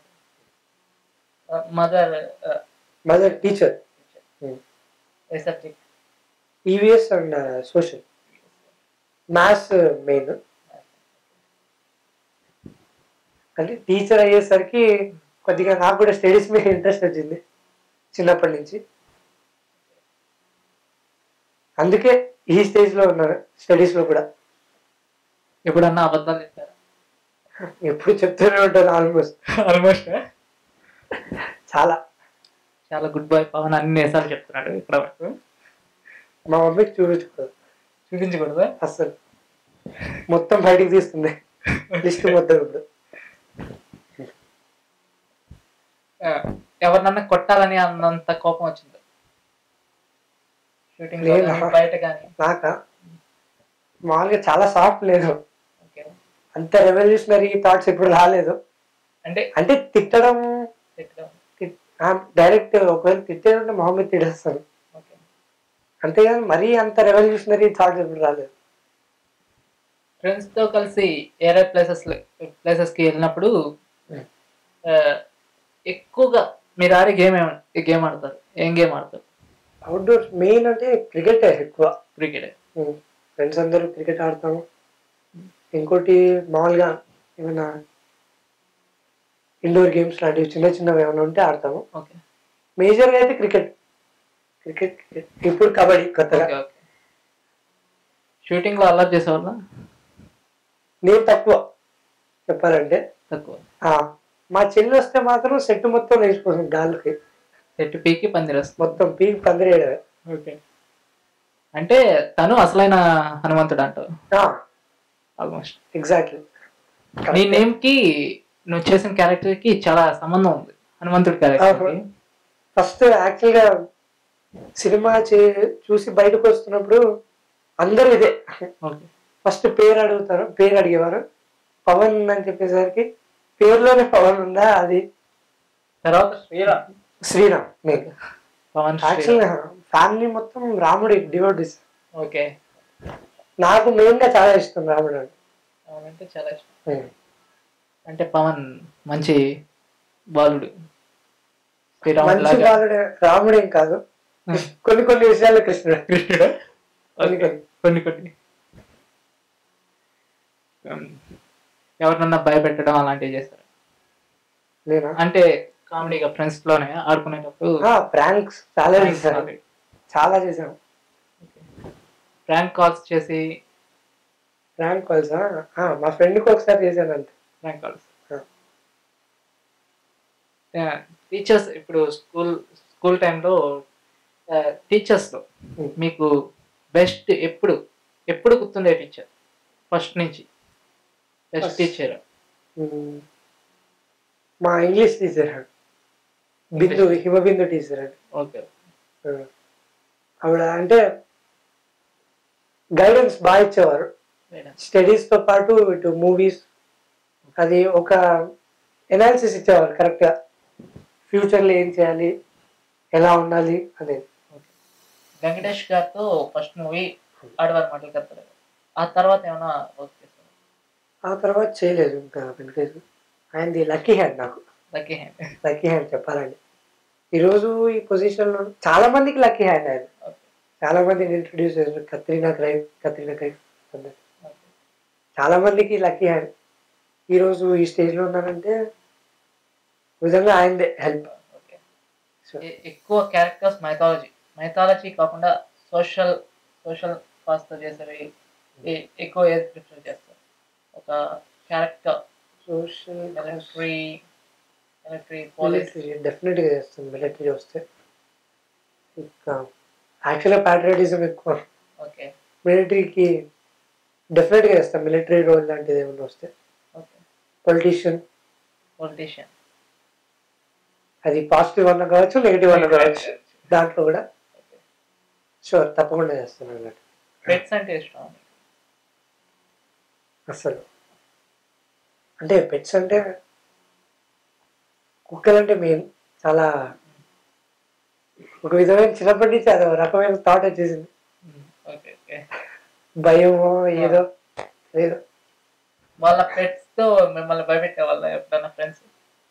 mother mother teacher ఏ subject EVS and social maths main అంటే టీచర్ అయ్యేసరికి కొద్దిగా నాకు కూడా స్టడీస్ మీద ఇంట్రెస్ట్ వచ్చింది చిన్నప్పటి నుంచి అందుకే ఈ స్టేజ్ లో ఉన్నాను స్టడీస్ లో కూడా ఎప్పుడన్నా అబద్ధాలు చెప్పారు ఎప్పుడు చెప్తూనే ఉంటాను ఆల్మోస్ట్ ఆల్మోస్ట్ చాలా చాలా గుడ్ బాయ్ పవన్ అన్ని వేసాలు చెప్తున్నాడు ఇక్కడ వరకు మా మమ్మీకి చూపించకూడదు చూపించకూడదు అస్సలు మొత్తం బయటికి తీస్తుంది లిస్ట్ మొత్తం ఇప్పుడు ఎవరినన్నా కొట్టాలని అన్నంత కోపం వచ్చింది షూటింగ్ లేదా? బయట కానీ నాక మామూలుగా చాలా సాఫ్ట్ లేదు ఓకే అంత రెవల్యూషనరీ థాట్స్ ఇప్పుడు రాలేదు అంటే అంటే తిట్టడం తిట్టడం. డైరెక్ట్ ఒకవేళ తిట్టేదంటే మొహమ్మద్ తిడేస్తాను ఓకే అంతేగాని మరీ అంత రెవల్యూషనరీ థాట్స్ ఇప్పుడు రాలేదు ఫ్రెండ్స్ తో కలిసి ఏరే ప్లేసెస్ ప్లేసెస్ కి వెళ్ళినప్పుడు Hmm. ఆ, ఎక్కువగా మీరు ఆడే గేమ్ ఏమ గేమ్ ఆడతారు ఏం గేమ్ ఆడతారు అవుట్డోర్స్ మెయిన్ అంటే క్రికెట్ ఎక్కువ క్రికెట్ ఫ్రెండ్స్ అందరూ క్రికెట్ ఆడతాము ఇంకోటి మామూలుగా ఏమైనా ఇండోర్ గేమ్స్ లాంటివి చిన్న చిన్నవి ఏమైనా ఉంటే ఆడతాము ఓకే మేజర్గా అయితే క్రికెట్ క్రికెట్ క్రికెట్ ఇప్పుడు కబడ్డీ కొత్తగా ఓకే ఓకే షూటింగ్ లో అల్లరి చేసేవాళ్ళ నేను తక్కువ చెప్పాలంటే తక్కువ ఆ, మా చెల్లి వస్తే మాత్రం సెట్ మొత్తం లేచిపోతుంది గాలికి సెట్ పీకి పందిరి వస్తుంది మొత్తం పీక్ పందిరేయడమే ఓకే అంటే తను అసలైన హనుమంతుడు అంటావు ఆల్మోస్ట్ ఎగ్జాక్ట్లీ నీ నేమ్ కి నువ్వు చేసిన క్యారెక్టర్ కి చాలా సంబంధం ఉంది హనుమంతుడి క్యారెక్టర్ కి ఫస్ట్ యాక్చువల్ గా సినిమా చే చూసి బయటకు వస్తున్నప్పుడు అందరూ ఇదే ఓకే ఫస్ట్ పేరు అడుగుతారు పేరు అడిగేవారు పవన్ అని చెప్పేసరికి పేరులోనే పవన్ ఉందా అది తర్వాత శ్రీరామ్ శ్రీరామ్ మీకు పవన్ యాక్చువల్ ఫ్యామిలీ మొత్తం రాముడి డివోటీస్ ఓకే నాకు మెయిన్ గా చాలా ఇష్టం రాముడు అంటే అంటే చాలా ఇష్టం ఉం. అంటే పవన్ మంచి బాలుడు శ్రీరాముడు మంచి లాగా బాలుడే రాముడేం కాదు కొన్ని కొన్ని విషయాల్లో కృష్ణుడు కృష్ణుడు కొన్ని ఓకే. కొన్ని కొన్ని కొన్ని ఉమ్, ఎవరినన్నా భయపెట్టడం అలాంటివి చేస్తారు నేనా అంటే కామెడీగా ఫ్రెండ్స్ లోనే ఆడుకునేటప్పుడు ప్రాంక్స్ చాలా చేశాను చాలా చేశాను ప్రాంక్ కాల్స్ చేసి ప్రాంక్ కాల్స్ మా ఫ్రెండ్కి ఒకసారి చేశాను అంతే ప్రాంక్ కాల్స్ Yeah. టీచర్స్ ఇప్పుడు స్కూల్ స్కూల్ టైంలో టీచర్స్లో Hmm. మీకు బెస్ట్ ఎప్పుడు ఎప్పుడు గుర్తుండే టీచర్ ఫస్ట్ నుంచి బెస్ట్ First. టీచర్ మ్మ్. మా English teacher Bindu Himabindu teacher అండి ఓకే ఆ. ఆవిడ అంటే గైడెన్స్ బాగా ఇచ్చేవారు స్టడీస్ తో పాటు ఇటు మూవీస్ అది ఒక ఎనాలిసిస్ ఇచ్చేవారు కరెక్ట్ గా ఫ్యూచర్ లో ఏం చేయాలి ఎలా ఉండాలి అనేది వెంకటేష్ గారితో ఫస్ట్ మూవీ ఆడవారి మాటలు కడతారు ఆ తర్వాత ఏమైనా వర్క్ చేస్తారు ఆ తర్వాత చేయలేదు ఇంకా వెంకటేష్ ఆయనది లక్కీ హ్యాండ్ నాకు లక్కీ హ్యాండ్ లక్కీ హ్యాండ్ చెప్పాలండి ఈరోజు ఈ పొజిషన్ లో చాలా మందికి లక్కీ హ్యాండ్ ఆయన చాలా మందిని ఇంట్రడ్యూస్ చేశారు కత్రినా క్రైమ్ కత్రినా క్రైమ్ అందరు చాలా మందికి లక్కీ హ్యాండ్ ఈరోజు ఈ స్టేజ్ లో ఉన్నానంటే నిజంగా ఆయనదే హెల్ప్ ఓకే ఎక్కువ క్యారెక్టర్స్ మైథాలజీ మైథాలజీ కాకుండా సోషల్ సోషల్ కాస్త చేసేవి ఏ- ఎక్కువ ఏది ప్రిఫర్ చేస్తారు ఒక character social military military police military definite గా చేస్తాను మిలిటరీ వస్తే ఇంకా యాక్చువల్గా ప్యాట్రియటిజం ఎక్కువ ఓకే మిలిటరీకి డెఫినెట్ గా చేస్తాం మిలిటరీ రోల్ లాంటిది ఏమైనా వస్తే ఓకే పొలిటీషియన్ పొలిటీషియన్ అది పాజిటివ్ అన్న కావచ్చు నెగిటివ్ అన్న కావచ్చు దాంట్లో కూడా షూర్ తప్పకుండా చేస్తాను అన్నట్టు పెట్స్ అంటే ఇష్టం అసలు అంటే పెట్స్ అంటే కుక్కలు అంటే మెయిన్ చాలా ఒక విధమైన చిన్నప్పటి నుంచి అది ఒక రకమైన థాట్ వచ్చేసింది ఓకే ఓకే భయమో ఏదో ఏదో వాళ్ళ పెట్స్ తో మిమ్మల్ని భయపెట్టే వాళ్ళ ఎప్పుడైనా ఫ్రెండ్స్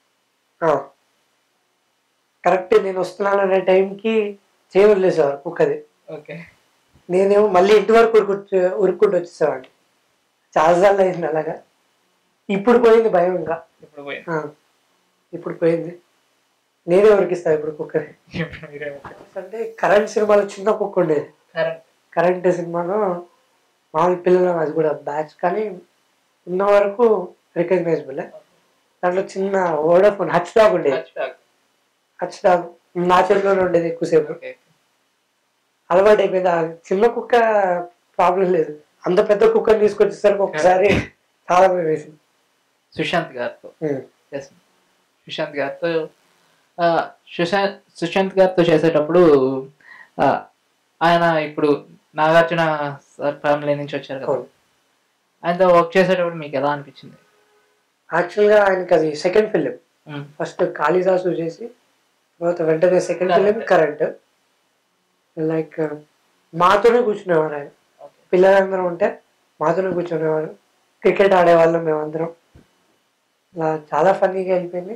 కరెక్ట్ నేను వస్తున్నాను అనే టైంకి చేయవదిలేసేవారు కుక్కది ఓకే నేనేమో మళ్ళీ ఇంటి వరకు ఉరుకు ఉరుక్కుంటూ వచ్చేసేవాడిని చాలాసార్లు అయింది అలాగా ఇప్పుడు పోయింది భయం ఇంకా ఇప్పుడు పోయింది ఆ, ఇప్పుడు పోయింది నేనే ఉరికిస్తా ఇప్పుడు కుక్కని ఇప్పుడు మీరే అంటే కరెంట్ సినిమాలో చిన్న కుక్క ఉండేది కరెంట్ కరెంట్ సినిమాలో మామూలు పిల్లలు అది కూడా బ్యాచ్ కానీ ఉన్న వరకు రికగ్నైజబుల్ దాంట్లో చిన్న ఓడోఫోన్ హచ్ డాగ్ ఉండేది హచ్ డాగ్ నా చేతిలోనే ఉండేది ఎక్కువసేపు ఓకే అలవాటు అయిపోయింది ఆ చిన్న కుక్క ప్రాబ్లం లేదు అంత పెద్ద కుక్కని తీసుకొచ్చేసరికి ఒకసారి చాలా భయం వేసింది సుశాంత్ గారితో ఉమ్. ఎస్ సుశాంత్ గారితో ఆ, సుశాంత్ సుశాంత్ గారితో చేసేటప్పుడు ఆ, ఆయన ఇప్పుడు నాగార్జున సార్ ఫ్యామిలీ నుంచి వచ్చారు కదా అవును. ఆయనతో వర్క్ చేసేటప్పుడు మీకు ఎలా అనిపించింది యాక్చువల్గా ఆయనకి అది సెకండ్ ఫిలిం ఉమ్, ఫస్ట్ కాళిదాసు చేసి తర్వాత వెంటనే second film Correct. Current like మాతోనే కూర్చునేవారు ఆయన ఓకే పిల్లలందరం ఉంటే మాతోనే కూర్చునేవారు క్రికెట్ ఆడేవాళ్ళం మేమందరం ఇలా చాలా ఫన్నీగా వెళ్ళిపోయింది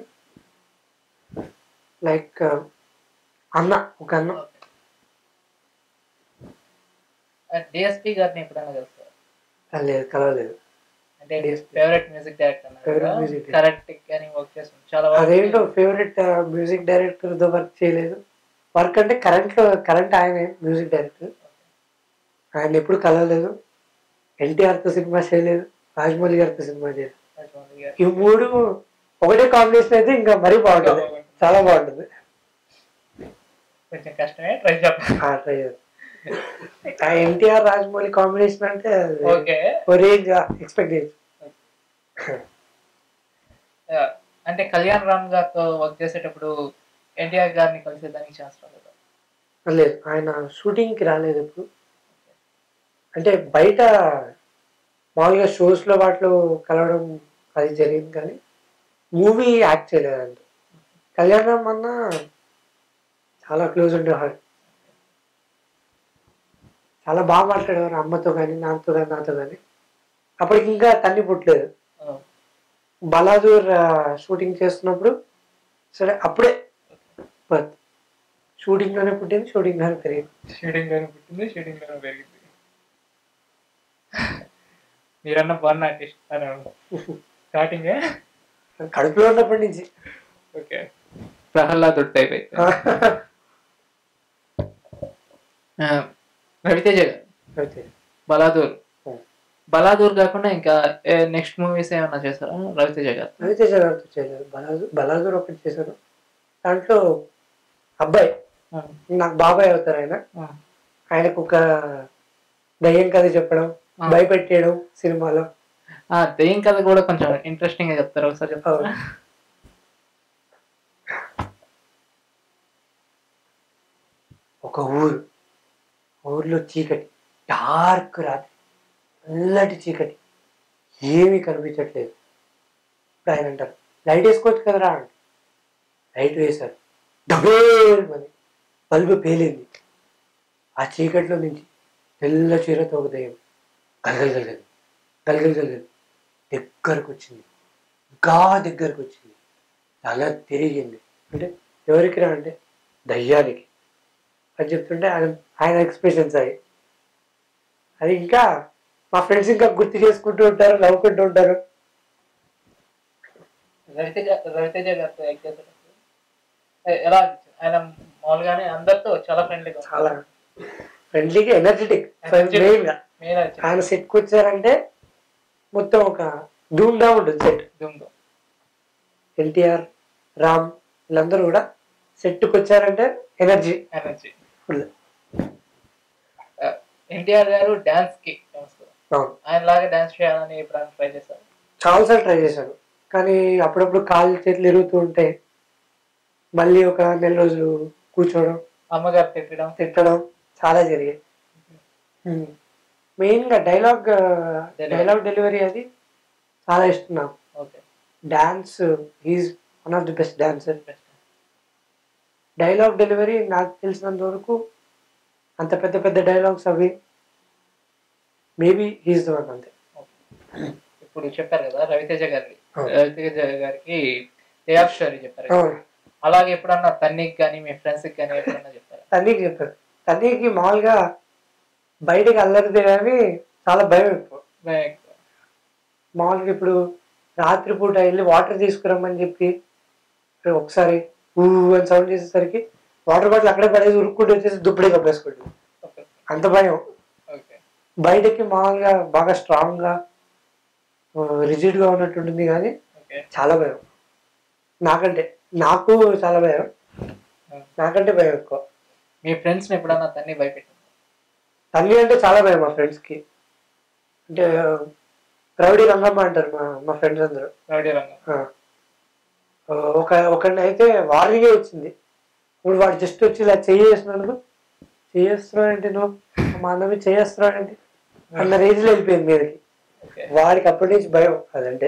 లైక్ అన్న ఒక అన్న డిఎస్పి గారిని ఎప్పుడైనా కలుస్తారు ఆ, లేదు కలవలేదు అంటే DSP. Favourite music director Favorite music director. Correct కానీ వర్క్ చేస్తాం చాలా అదేంటో ఫేవరెట్ మ్యూజిక్ డైరెక్టర్ తో వర్క్ చేయలేదు వర్క్ అంటే కరెంట్ కరెంట్ ఆయనే మ్యూజిక్ డైరెక్టర్ ఆయన ఎప్పుడు కలవలేదు ఎన్టీఆర్ తో సినిమా చేయలేదు రాజమౌళి గారితో సినిమా చేయలేదు ఈ మూడు ఒకటే కాంబినేషన్ అయితే ఇంకా మరీ బాగుంటుంది చాలా బాగుంటుంది కొంచెం కష్టమే ట్రై చేద్దాం ఆ ట్రై చేద్దాం. ఆ ఎన్టీఆర్ రాజమౌళి కాంబినేషన్ అంటే ఓకే రేంజ్ ఎక్స్పెక్ట్ చేయొచ్చు అంటే కళ్యాణ్ రామ్ గారితో వర్క్ చేసేటప్పుడు ఎన్టీఆర్ గారిని కలిసేదానికి ఛాన్స్ రాలేదు లేదు ఆయన షూటింగ్ కి రాలేదు ఎప్పుడు అంటే బయట మామూలుగా షోస్ లో వాటిలో కలవడం అది జరిగింది కానీ మూవీ యాక్ట్ చేయలేదండి కళ్యాణం అన్న చాలా క్లోజ్ ఉండేవాడు చాలా బాగా మాట్లాడేవారు అమ్మతో కానీ నాన్నతో కానీ నాతో కానీ అప్పటికి ఇంకా తన్ని పుట్టలేదు బలాదూర్ షూటింగ్ చేస్తున్నప్పుడు సరే అప్పుడే షూటింగ్ లోనే పుట్టింది షూటింగ్ లోనే పెరిగింది షూటింగ్ లోనే పుట్టింది షూటింగ్ లోనే పెరిగింది మీరన్న బాగున్న ఆర్టిస్ట్ స్టార్టింగ్ కడుపులో ఉన్నప్పటి నుంచి ఓకే ప్రహ్లాదుడు టైప్ అయితే ఆ, రవితేజ గారు అయితే బలాదూర్ Hmm. బలాదూర్ కాకుండా ఇంకా నెక్స్ట్ మూవీస్ ఏమన్నా చేస్తారా రవితేజ గారు రవితేజ గారితో చేయలేదు బలాదూర్ బలాదూర్ ఒకటి చేశాను దాంట్లో అబ్బాయి నాకు బాబాయ్ అవుతారు ఆయన ఆయనకు ఒక దయ్యం కథ చెప్పడం ఆ. భయపెట్టేయడం సినిమాలో ఆ దెయ్యం కథ కూడా కొంచెం ఇంట్రెస్టింగ్ గా చెప్తారు ఒకసారి చెప్తారా ఒక ఊరు ఊర్లో చీకటి డార్క్ రాత్రి నల్లటి చీకటి ఏమీ కనిపించట్లేదు ఇప్పుడు ఆయన అంటారు లైట్ వేసుకోవచ్చు కదరా అంటే లైట్ వేశారు డబేల్ అని బల్బు పేలింది ఆ చీకట్లో నుంచి తెల్ల చీరతో ఒక దయ్యం గలగల గలగల గలగల గలగల దగ్గరకు వచ్చింది ఇంకా దగ్గరకు వచ్చింది తల తిరిగింది అంటే ఎవరికి రా అంటే దయ్యానికి అని చెప్తుంటే ఆయన ఆయన ఎక్స్ప్రెషన్స్ అవి అది ఇంకా మా ఫ్రెండ్స్ ఇంకా గుర్తు చేసుకుంటూ ఉంటారు నవ్వుకుంటూ ఉంటారు రవితేజ రవితేజ గారితో యాక్ట్ చేసేటప్పుడు ఎ- ఎలా అనిపించింది ఆయన మామూలుగానే అందరితో చాలా ఫ్రెండ్లీగా చాలా ఫ్రెండ్లీగా ఎనర్జెటిక్ Energetic. మెయిన్ గా మెయిన్ ఆయన సెట్కి వచ్చారంటే మొత్తం ఒక ధూమ్గా ఉంటుంది సెట్ దుమ్ము ఎన్టీఆర్ రామ్ వీళ్ళందరూ కూడా సెట్కి వచ్చారంటే ఎనర్జీ ఎనర్జీ ఫుల్ ఎన్టీఆర్ గారు డాన్స్ కి famous. అవును ఆయన లాగా డాన్స్ చేయాలని ఎప్పుడైనా ట్రై చేశారు చాలాసార్లు ట్రై చేశాను కానీ అప్పుడప్పుడు కాళ్ళు చేతులు ఎరుగుతూ ఉంటే మళ్ళీ ఒక నెల రోజులు కూర్చోవడం అమ్మగారు తిట్టడం తిట్టడం చాలా జరిగాయి మెయిన్గా డైలాగ్ డైలాగ్ డెలివరీ అది చాలా ఇష్టం నాకు okay dance is one of the best dancer dialogue delivery నాకు తెలిసినంత వరకు అంత పెద్ద పెద్ద డైలాగ్స్ అవి మేబీ హీస్ ద వన్ అంతే ఇప్పుడు చెప్పారు కదా రవితేజ గారి అవును. రవితేజ గారికి డే ఆఫ్ స్టోరీ చెప్పారు కదా. అవును. అలాగే ఎప్పుడన్నా తన్నికి కానీ మీ ఫ్రెండ్స్ కి కానీ ఎప్పుడన్నా చెప్పారు తన్నీకి చెప్పారు తన్నీకి మామూలుగా బయటకి అల్లరితే కానీ చాలా భయం ఎక్కువ మామూలుగా ఇప్పుడు రాత్రిపూట వెళ్ళి వాటర్ తీసుకురమ్మని చెప్పి ఒకసారి ఊ అని సౌండ్ చేసేసరికి వాటర్ బాటిల్ అక్కడే పడేసి ఉరుక్కుంటూ వచ్చేసి దుప్పడే కప్పేసుకుంటుంది అంత భయం ఓకే బయటకి మామూలుగా బాగా స్ట్రాంగ్గా రిజిడ్గా ఉన్నట్టుంటుంది కానీ ఓకే చాలా భయం నాకంటే నాకు చాలా భయం నాకంటే భయం ఎక్కువ మీ ఫ్రెండ్స్ ని ఎప్పుడన్నా తన్ని భయపెట్టింది తల్లి అంటే చాలా భయం మా ఫ్రెండ్స్కి అంటే రౌడీ రంగమ్మ అంటారు మా మా ఫ్రెండ్స్ అందరూ రౌడీ రంగం ఆ. ఆ, ఒక ఒకరిని అయితే వార్నింగే వచ్చింది ఇప్పుడు వాడు జస్ట్ వచ్చి ఇలా చేస్తున్నాడు చేస్తున్నావు ఏంటి నువ్వు మా అన్నవి చేస్తున్నావు ఏంటి అన్న రేంజ్లో వెళ్ళిపోయింది మీదకి ఓకే వాడికి అప్పటి నుంచి భయం అదంటే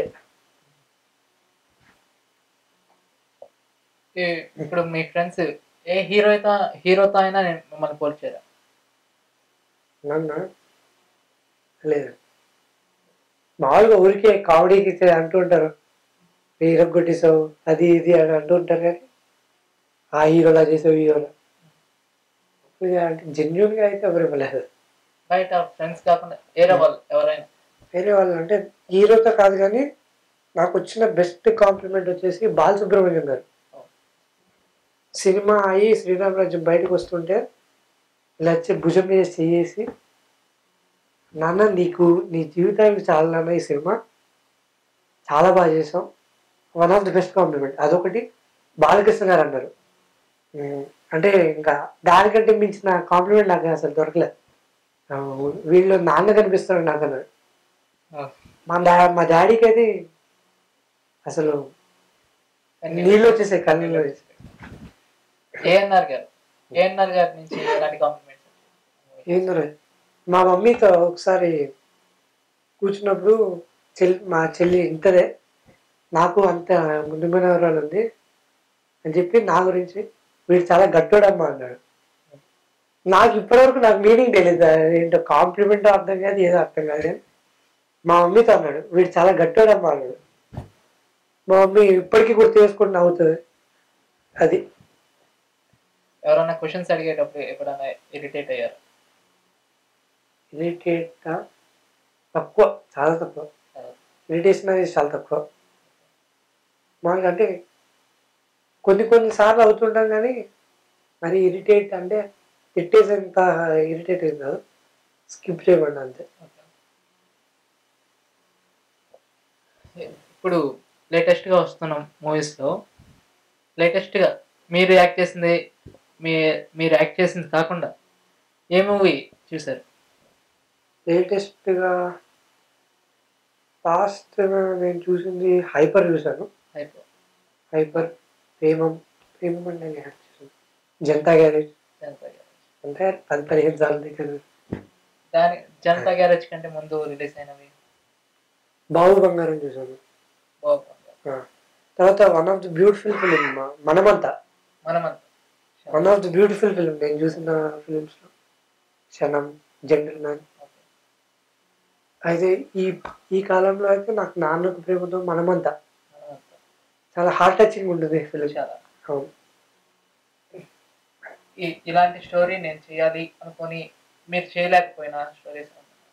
ఈ- ఇప్పుడు మీ ఫ్రెండ్స్ ఏ హీరోతో హీరోతో అయినా నేను మిమ్మల్ని పోల్చారా నన్ను లేదు మామూలుగా ఊరికే కామెడీకి చే- అంటూ ఉంటారు హీరో కొట్టేసావు అది ఇది అని అంటూ ఉంటారు కానీ ఆ హీరోలా చేసావు హీరోలా ఇక అంటే జెన్యున్గా అయితే ఎవరు ఇవ్వలేదు బయట ఫ్రెండ్స్ కాకుండా వేరే వాళ్ళు ఎవరైనా వేరే వాళ్ళు అంటే హీరోతో కాదు కానీ నాకు వచ్చిన బెస్ట్ కాంప్లిమెంట్ వచ్చేసి బాలసుబ్రహ్మణ్యం గారు సినిమా అయ్యి శ్రీరామరాజ్యం బయటకు వస్తుంటే ఇలా వచ్చి భుజం మీద చేసి నాన్న నీకు నీ జీవితానికి చాలా నాన్న ఈ సినిమా చాలా బాగా చేసాం one of the best compliment అదొకటి బాలకృష్ణ గారు అన్నారు ఉమ్, అంటే ఇంకా దానికంటే మించిన కాంప్లిమెంట్ నాకు అసలు దొరకలేదు ఆ, వీళ్ళు నాన్న కనిపిస్తాడు నాకు అన్నాడు మా డా మా డాడీకి అయితే అసలు నీళ్ళు వచ్చేసాయి కళ్ళలో ఏఎన్ఆర్ గారు ఏఎన్ఆర్ గారి నుంచి ఎలాంటి కాంప్లిమెంట్స్ ఏందో మా మమ్మీతో ఒకసారి కూర్చున్నప్పుడు చెల్లి మా చెల్లి ఇంతదే నాకు అంత ముందు మనవరాలు ఉంది అని చెప్పి నా గురించి వీడు చాలా గట్టోడమ్మా అన్నాడు నాకు ఇప్పటివరకు నాకు మీనింగ్ తెలియదు ఏంటో కాంప్లిమెంట్ అర్థం కాదు ఏదో అర్థం కాదు కానీ మా మమ్మీతో అన్నాడు వీడు చాలా గట్టోడమ్మా అన్నాడు మా మమ్మీ ఇప్పటికీ గుర్తు చేసుకుంటూ నవ్వుతుంది అది ఎవరైనా క్వశ్చన్స్ అడిగేటప్పుడు ఎప్పుడైనా ఇరిటేట్ అయ్యారు ఇరిటేట్ తక్కువ చాలా తక్కువ ఇరిటేషన్ అనేది చాలా తక్కువ మాకు అంటే కొన్ని కొన్ని సార్లు అవుతుంటాం కానీ మరి ఇరిటేట్ అంటే తిట్టేసేంత ఇరిటేట్ ఏం కాదు స్కిప్ చేయమండి అంతే ఇప్పుడు లేటెస్ట్ గా వస్తున్న మూవీస్ లో లేటెస్ట్ గా మీరు యాక్ట్ చేసింది మీ మీరు యాక్ట్ చేసింది కాకుండా ఏ మూవీ చూసారు లేటెస్ట్గా లాస్ట్ నేను చూసింది హైపర్ చూశాను అయిపో హైపర్ ప్రేమం ప్రేమం అంటే నేను యాక్ట్ చేశాను జనతా గ్యారేజ్ జనతా గ్యారేజ్ అంటే పది పదిహేను సార్లు దగ్గర దాని జనతా గ్యారేజ్ కంటే ముందు రిలీజ్ అయినవి బాబు బంగారం చూశాను బాగుంది ఆ. తర్వాత one of the beautiful film మనమంతా మనమంతా one of the beautiful film నేను చూసిన ఫిలిమ్స్ లో క్షణం జంగల్ మ్యాన్ ఓకే అయితే ఈ ఈ కాలంలో అయితే నాకు నాన్నకు ప్రేమతో మనమంతా మనమంతా చాలా హార్ట్ టచింగ్ ఉంటుంది ఫిలిం చాలా అవును ఈ- ఇలాంటి స్టోరీ నేను చేయాలి అనుకొని మీరు చేయలేకపోయిన స్టోరీస్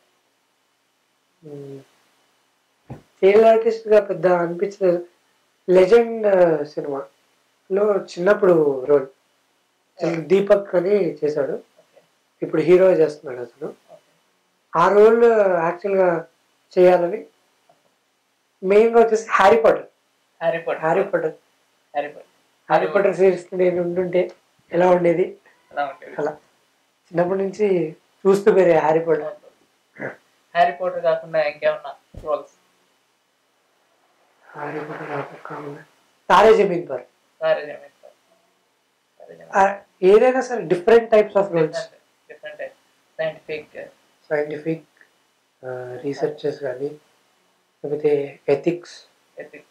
చైల్డ్ ఆర్టిస్ట్ గా పెద్ద అనిపించలేదు లెజెండ్ సినిమాలో చిన్నప్పుడు రోల్ దీపక్ అని చేశాడు ఓకే ఇప్పుడు హీరో చేస్తున్నాడు అతను ఓకే ఆ రోల్ యాక్చువల్గా చేయాలని మెయిన్గా వచ్చేసి Harry Potter Harry Potter Harry Potter Harry Potter Harry Potter series నేను ఉండుంటే ఎలా ఉండేది ఎలా ఉంటుంది అలా చిన్నప్పటి నుంచి చూస్తూ పేరే హ్యారీ పాటర్ హ్యారీ పాటర్ కాకుండా ఇంకేమన్నా రోల్స్ హ్యారీ పాటర్ కాకుండా తారే జమీన్ పర్ సారీ జమీన్ సారీ ఆ, ఏదైనా సరే different types of roles different scientific scientific researches కానీ లేకపోతే ethics ethics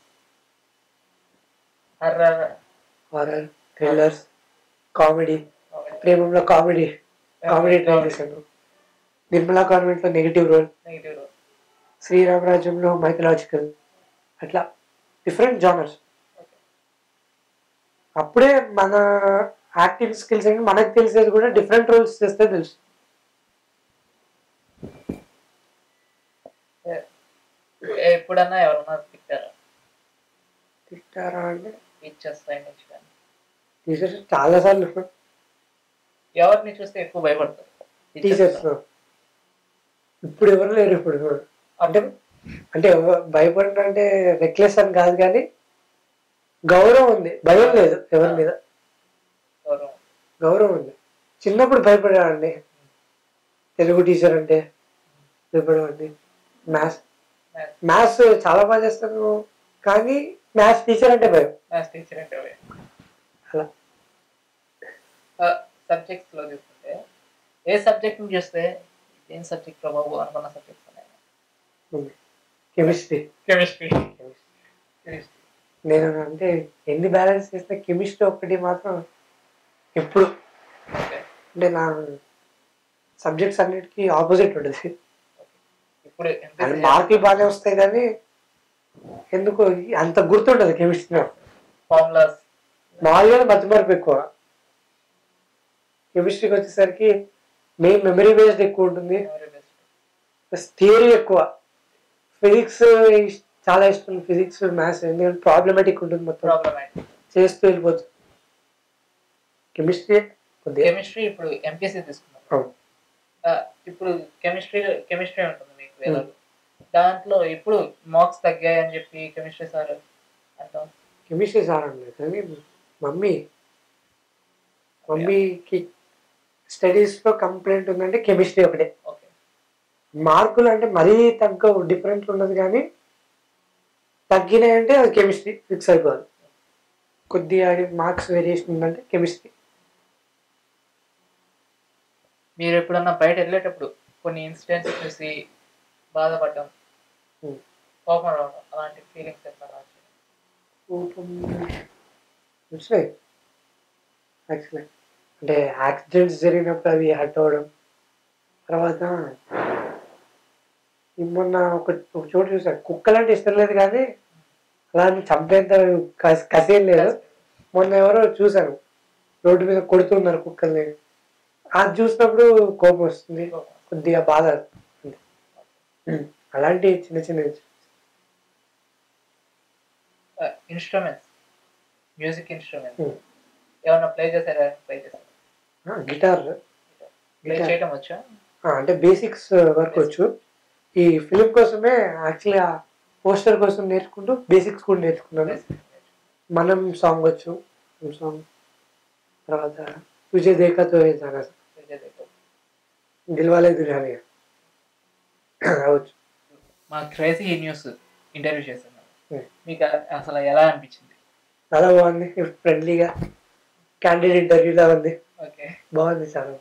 horror horror thrillers comedy ప్రేమంలో కామెడీ కామెడీ ట్రై చేశాను నిర్మలా కాన్వెంట్లో నెగిటివ్ రోల్ నెగిటివ్ రోల్ శ్రీరామరాజ్యంలో మైథలాజికల్ అట్లా డిఫరెంట్ జానర్స్ అప్పుడే మన యాక్టింగ్ స్కిల్స్ అంటే మనకు తెలిసేది కూడా డిఫరెంట్ రోల్స్ చేస్తే తెలుసు ఎప్పుడన్నా ఎవరన్నా తిట్టారా తిట్టారా అంటే టీచర్స్ సైడ్ నుంచి కానీ టీచర్స్ చాలా సార్లు ఎవరిని చూస్తే ఎక్కువ భయపడతారు టీచర్స్ ఇప్పుడు ఎవరు లేరు ఇప్పుడు అంటే అంటే ఎవ- భయపడడం అంటే రెక్లెస్ అని కాదు కానీ గౌరవం ఉంది భయం లేదు ఎవరి మీద గౌరవం గౌరవం ఉంది చిన్నప్పుడు భయపడేవాడిని తెలుగు టీచర్ అంటే భయపడేవాడిని మ్యాథ్స్ మ్యాథ్స్ మ్యాథ్స్ చాలా బాగా చేస్తాను కానీ మ్యాథ్స్ టీచర్ అంటే భయం మ్యాథ్స్ టీచర్ అంటే అలా సబ్జెక్ట్స్ లో చూస్తుంటే ఏ సబ్జెక్ట్ ని చూస్తే ఏం సబ్జెక్ట్ లో బాబు అనుకున్న సబ్జెక్ట్స్ ఉన్నాయి ఉంది కెమిస్ట్రీ కెమిస్ట్రీ కెమిస్ట్రీ నేను అంటే ఎన్ని బ్యాలెన్స్ చేస్తే కెమిస్ట్రీ ఒకటి మాత్రం ఎప్పుడు ఓకే అంటే నా సబ్జెక్ట్స్ అన్నిటికీ ఆపోజిట్ ఉంటుంది ఇప్పుడు అండ్ మార్కులు బాగానే వస్తాయి కానీ ఎందుకు అంత గుర్తుండదు కెమిస్ట్రీ ఫార్ములాస్ మామూలుగా మతిమరుపు ఎక్కువ కెమిస్ట్రీకి వచ్చేసరికి మెయిన్ మెమరీ బేస్డ్ ఎక్కువ ఉంటుంది ప్లస్ థియరీ ఎక్కువ ఫిజిక్స్ చాలా ఇష్టం ఫిజిక్స్ మ్యాథ్స్ ఎందుకంటే ప్రాబ్లమేటిక్ ఉంటుంది మొత్తం ప్రాబ్లమాటిక్ చేస్తూ వెళ్ళిపోతుంది కెమిస్ట్రీ కొద్దిగా కెమిస్ట్రీ ఇప్పుడు ఎంపీసీ తీసుకున్నాం అవును. ఆ, ఇప్పుడు కెమిస్ట్రీ కెమిస్ట్రీ ఉంటుంది మీకు వేదాలు దాంట్లో ఇప్పుడు మార్క్స్ తగ్గాయి అని చెప్పి కెమిస్ట్రీ సార్ అంటాం కెమిస్ట్రీ సార్ అనలేదు కానీ మమ్మీ మమ్మీకి స్టడీస్లో కంప్లైంట్ ఉందంటే కెమిస్ట్రీ ఒకటే ఓకే మార్కులు అంటే మరీ తగ్గ డిఫరెంట్ ఉండదు కానీ తగ్గినాయంటే అది కెమిస్ట్రీ ఫిక్స్ అయిపోవాలి కొద్దిగా మార్క్స్ వేరియేషన్ ఉందంటే కెమిస్ట్రీ మీరు ఎప్పుడన్నా బయట వెళ్ళేటప్పుడు కొన్ని ఇన్సిడెంట్స్ చూసి బాధపడడం Hmm. కోపం రావడం అలాంటి ఫీలింగ్స్ ఎప్పుడన్నా వచ్చాయి కోపం వచ్చినాయి యాక్చువల్లీ అంటే యాక్సిడెంట్స్ జరిగినప్పుడు అవి హర్ట్ అవ్వడం తర్వాత ఈ మొన్న ఒక ఒక చోటు చూసాను కుక్కలంటే ఇష్టం లేదు కానీ అలా అని చంపేంత కసి కసేం లేదు మొన్న ఎవరో చూశాను రోడ్డు మీద కొడుతున్నారు కుక్కల్ని అది చూసినప్పుడు కోపం వస్తుంది కొద్దిగా బాధ ఉంది. ఉమ్, అలాంటి చిన్న చిన్న ఇన్స్ట్రుమెంట్స్ మ్యూజిక్ ఇన్స్ట్రుమెంట్స్ Hmm. ఏమన్నా ప్లే చేశారా ప్లే చేశారా గిటార్ ప్లే చేయడం వచ్చా అంటే బేసిక్స్ వరకు వచ్చు ఈ ఫిలిం కోసమే యాక్చువల్గా పోస్టర్ కోసం నేర్చుకుంటూ బేసిక్స్ కూడా నేర్చుకున్నాను మనం సాంగ్ వచ్చు సాంగ్ తర్వాత విజయ్ దేకాతో జానా దిల్వాలే దుల్హానియా అవచ్చు మా క్రేజీ న్యూస్ ఇంటర్వ్యూ చేస్తున్నాను Hmm. మీకు అసలు ఎలా అనిపించింది చాలా బాగుంది ఫ్రెండ్లీగా క్యాండిడేట్ ఇంటర్వ్యూలా ఉంది ఓకే బాగుంది చాలా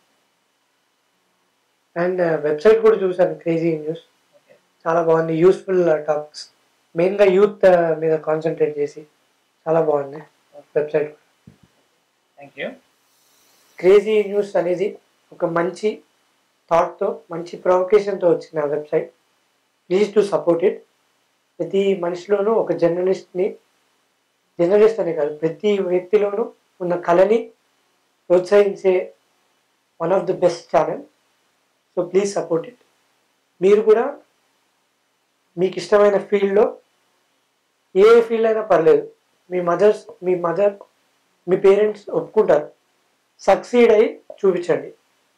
అండ్ వెబ్సైట్ కూడా చూసాను క్రేజీ న్యూస్ ఓకే చాలా బాగుంది యూస్ఫుల్ టాపిక్స్ మెయిన్గా యూత్ మీద కాన్సన్ట్రేట్ చేసి చాలా బాగుంది website thank you crazy news అనేది ఒక మంచి థాట్తో మంచి ప్రొవకేషన్తో వచ్చిన website please to support it ప్రతి మనిషిలోనూ ఒక జర్నలిస్ట్ని జర్నలిస్ట్ అనే కాదు ప్రతి వ్యక్తిలోనూ ఉన్న కళని ప్రోత్సహించే one of the best channel so please support it మీరు కూడా మీకు ఇష్టమైన ఫీల్డ్లో ఏ ఫీల్డ్ అయినా పర్లేదు మీ మదర్స్ మీ మదర్ మీ పేరెంట్స్ ఒప్పుకుంటారు సక్సీడ్ అయి చూపించండి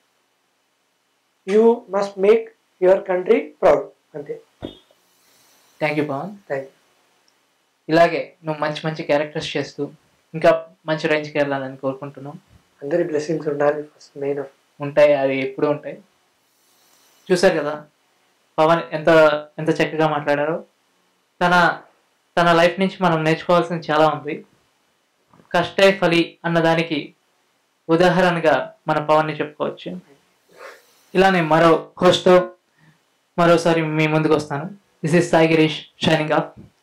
you must make your country proud అంతే థ్యాంక్ యూ పవన్ థ్యాంక్ ఇలాగే నువ్వు మంచి మంచి క్యారెక్టర్స్ చేస్తూ ఇంకా మంచి రేంజ్కి వెళ్ళాలని కోరుకుంటున్నాం అందరి బ్లెస్సింగ్స్ ఉండాలి ఫస్ట్ మెయిన్ ఆఫ్ ఉంటాయి అవి ఎప్పుడూ ఉంటాయి చూసారు కదా పవన్ ఎంత ఎంత చక్కగా మాట్లాడారో తన తన లైఫ్ నుంచి మనం నేర్చుకోవాల్సింది చాలా ఉంది కష్టే ఫలి అన్నదానికి ఉదాహరణగా మన పవన్ని చెప్పుకోవచ్చు ఇలానే మరో హోస్ట్తో మరోసారి మీ ముందుకు వస్తాను this is Sai Girish shining of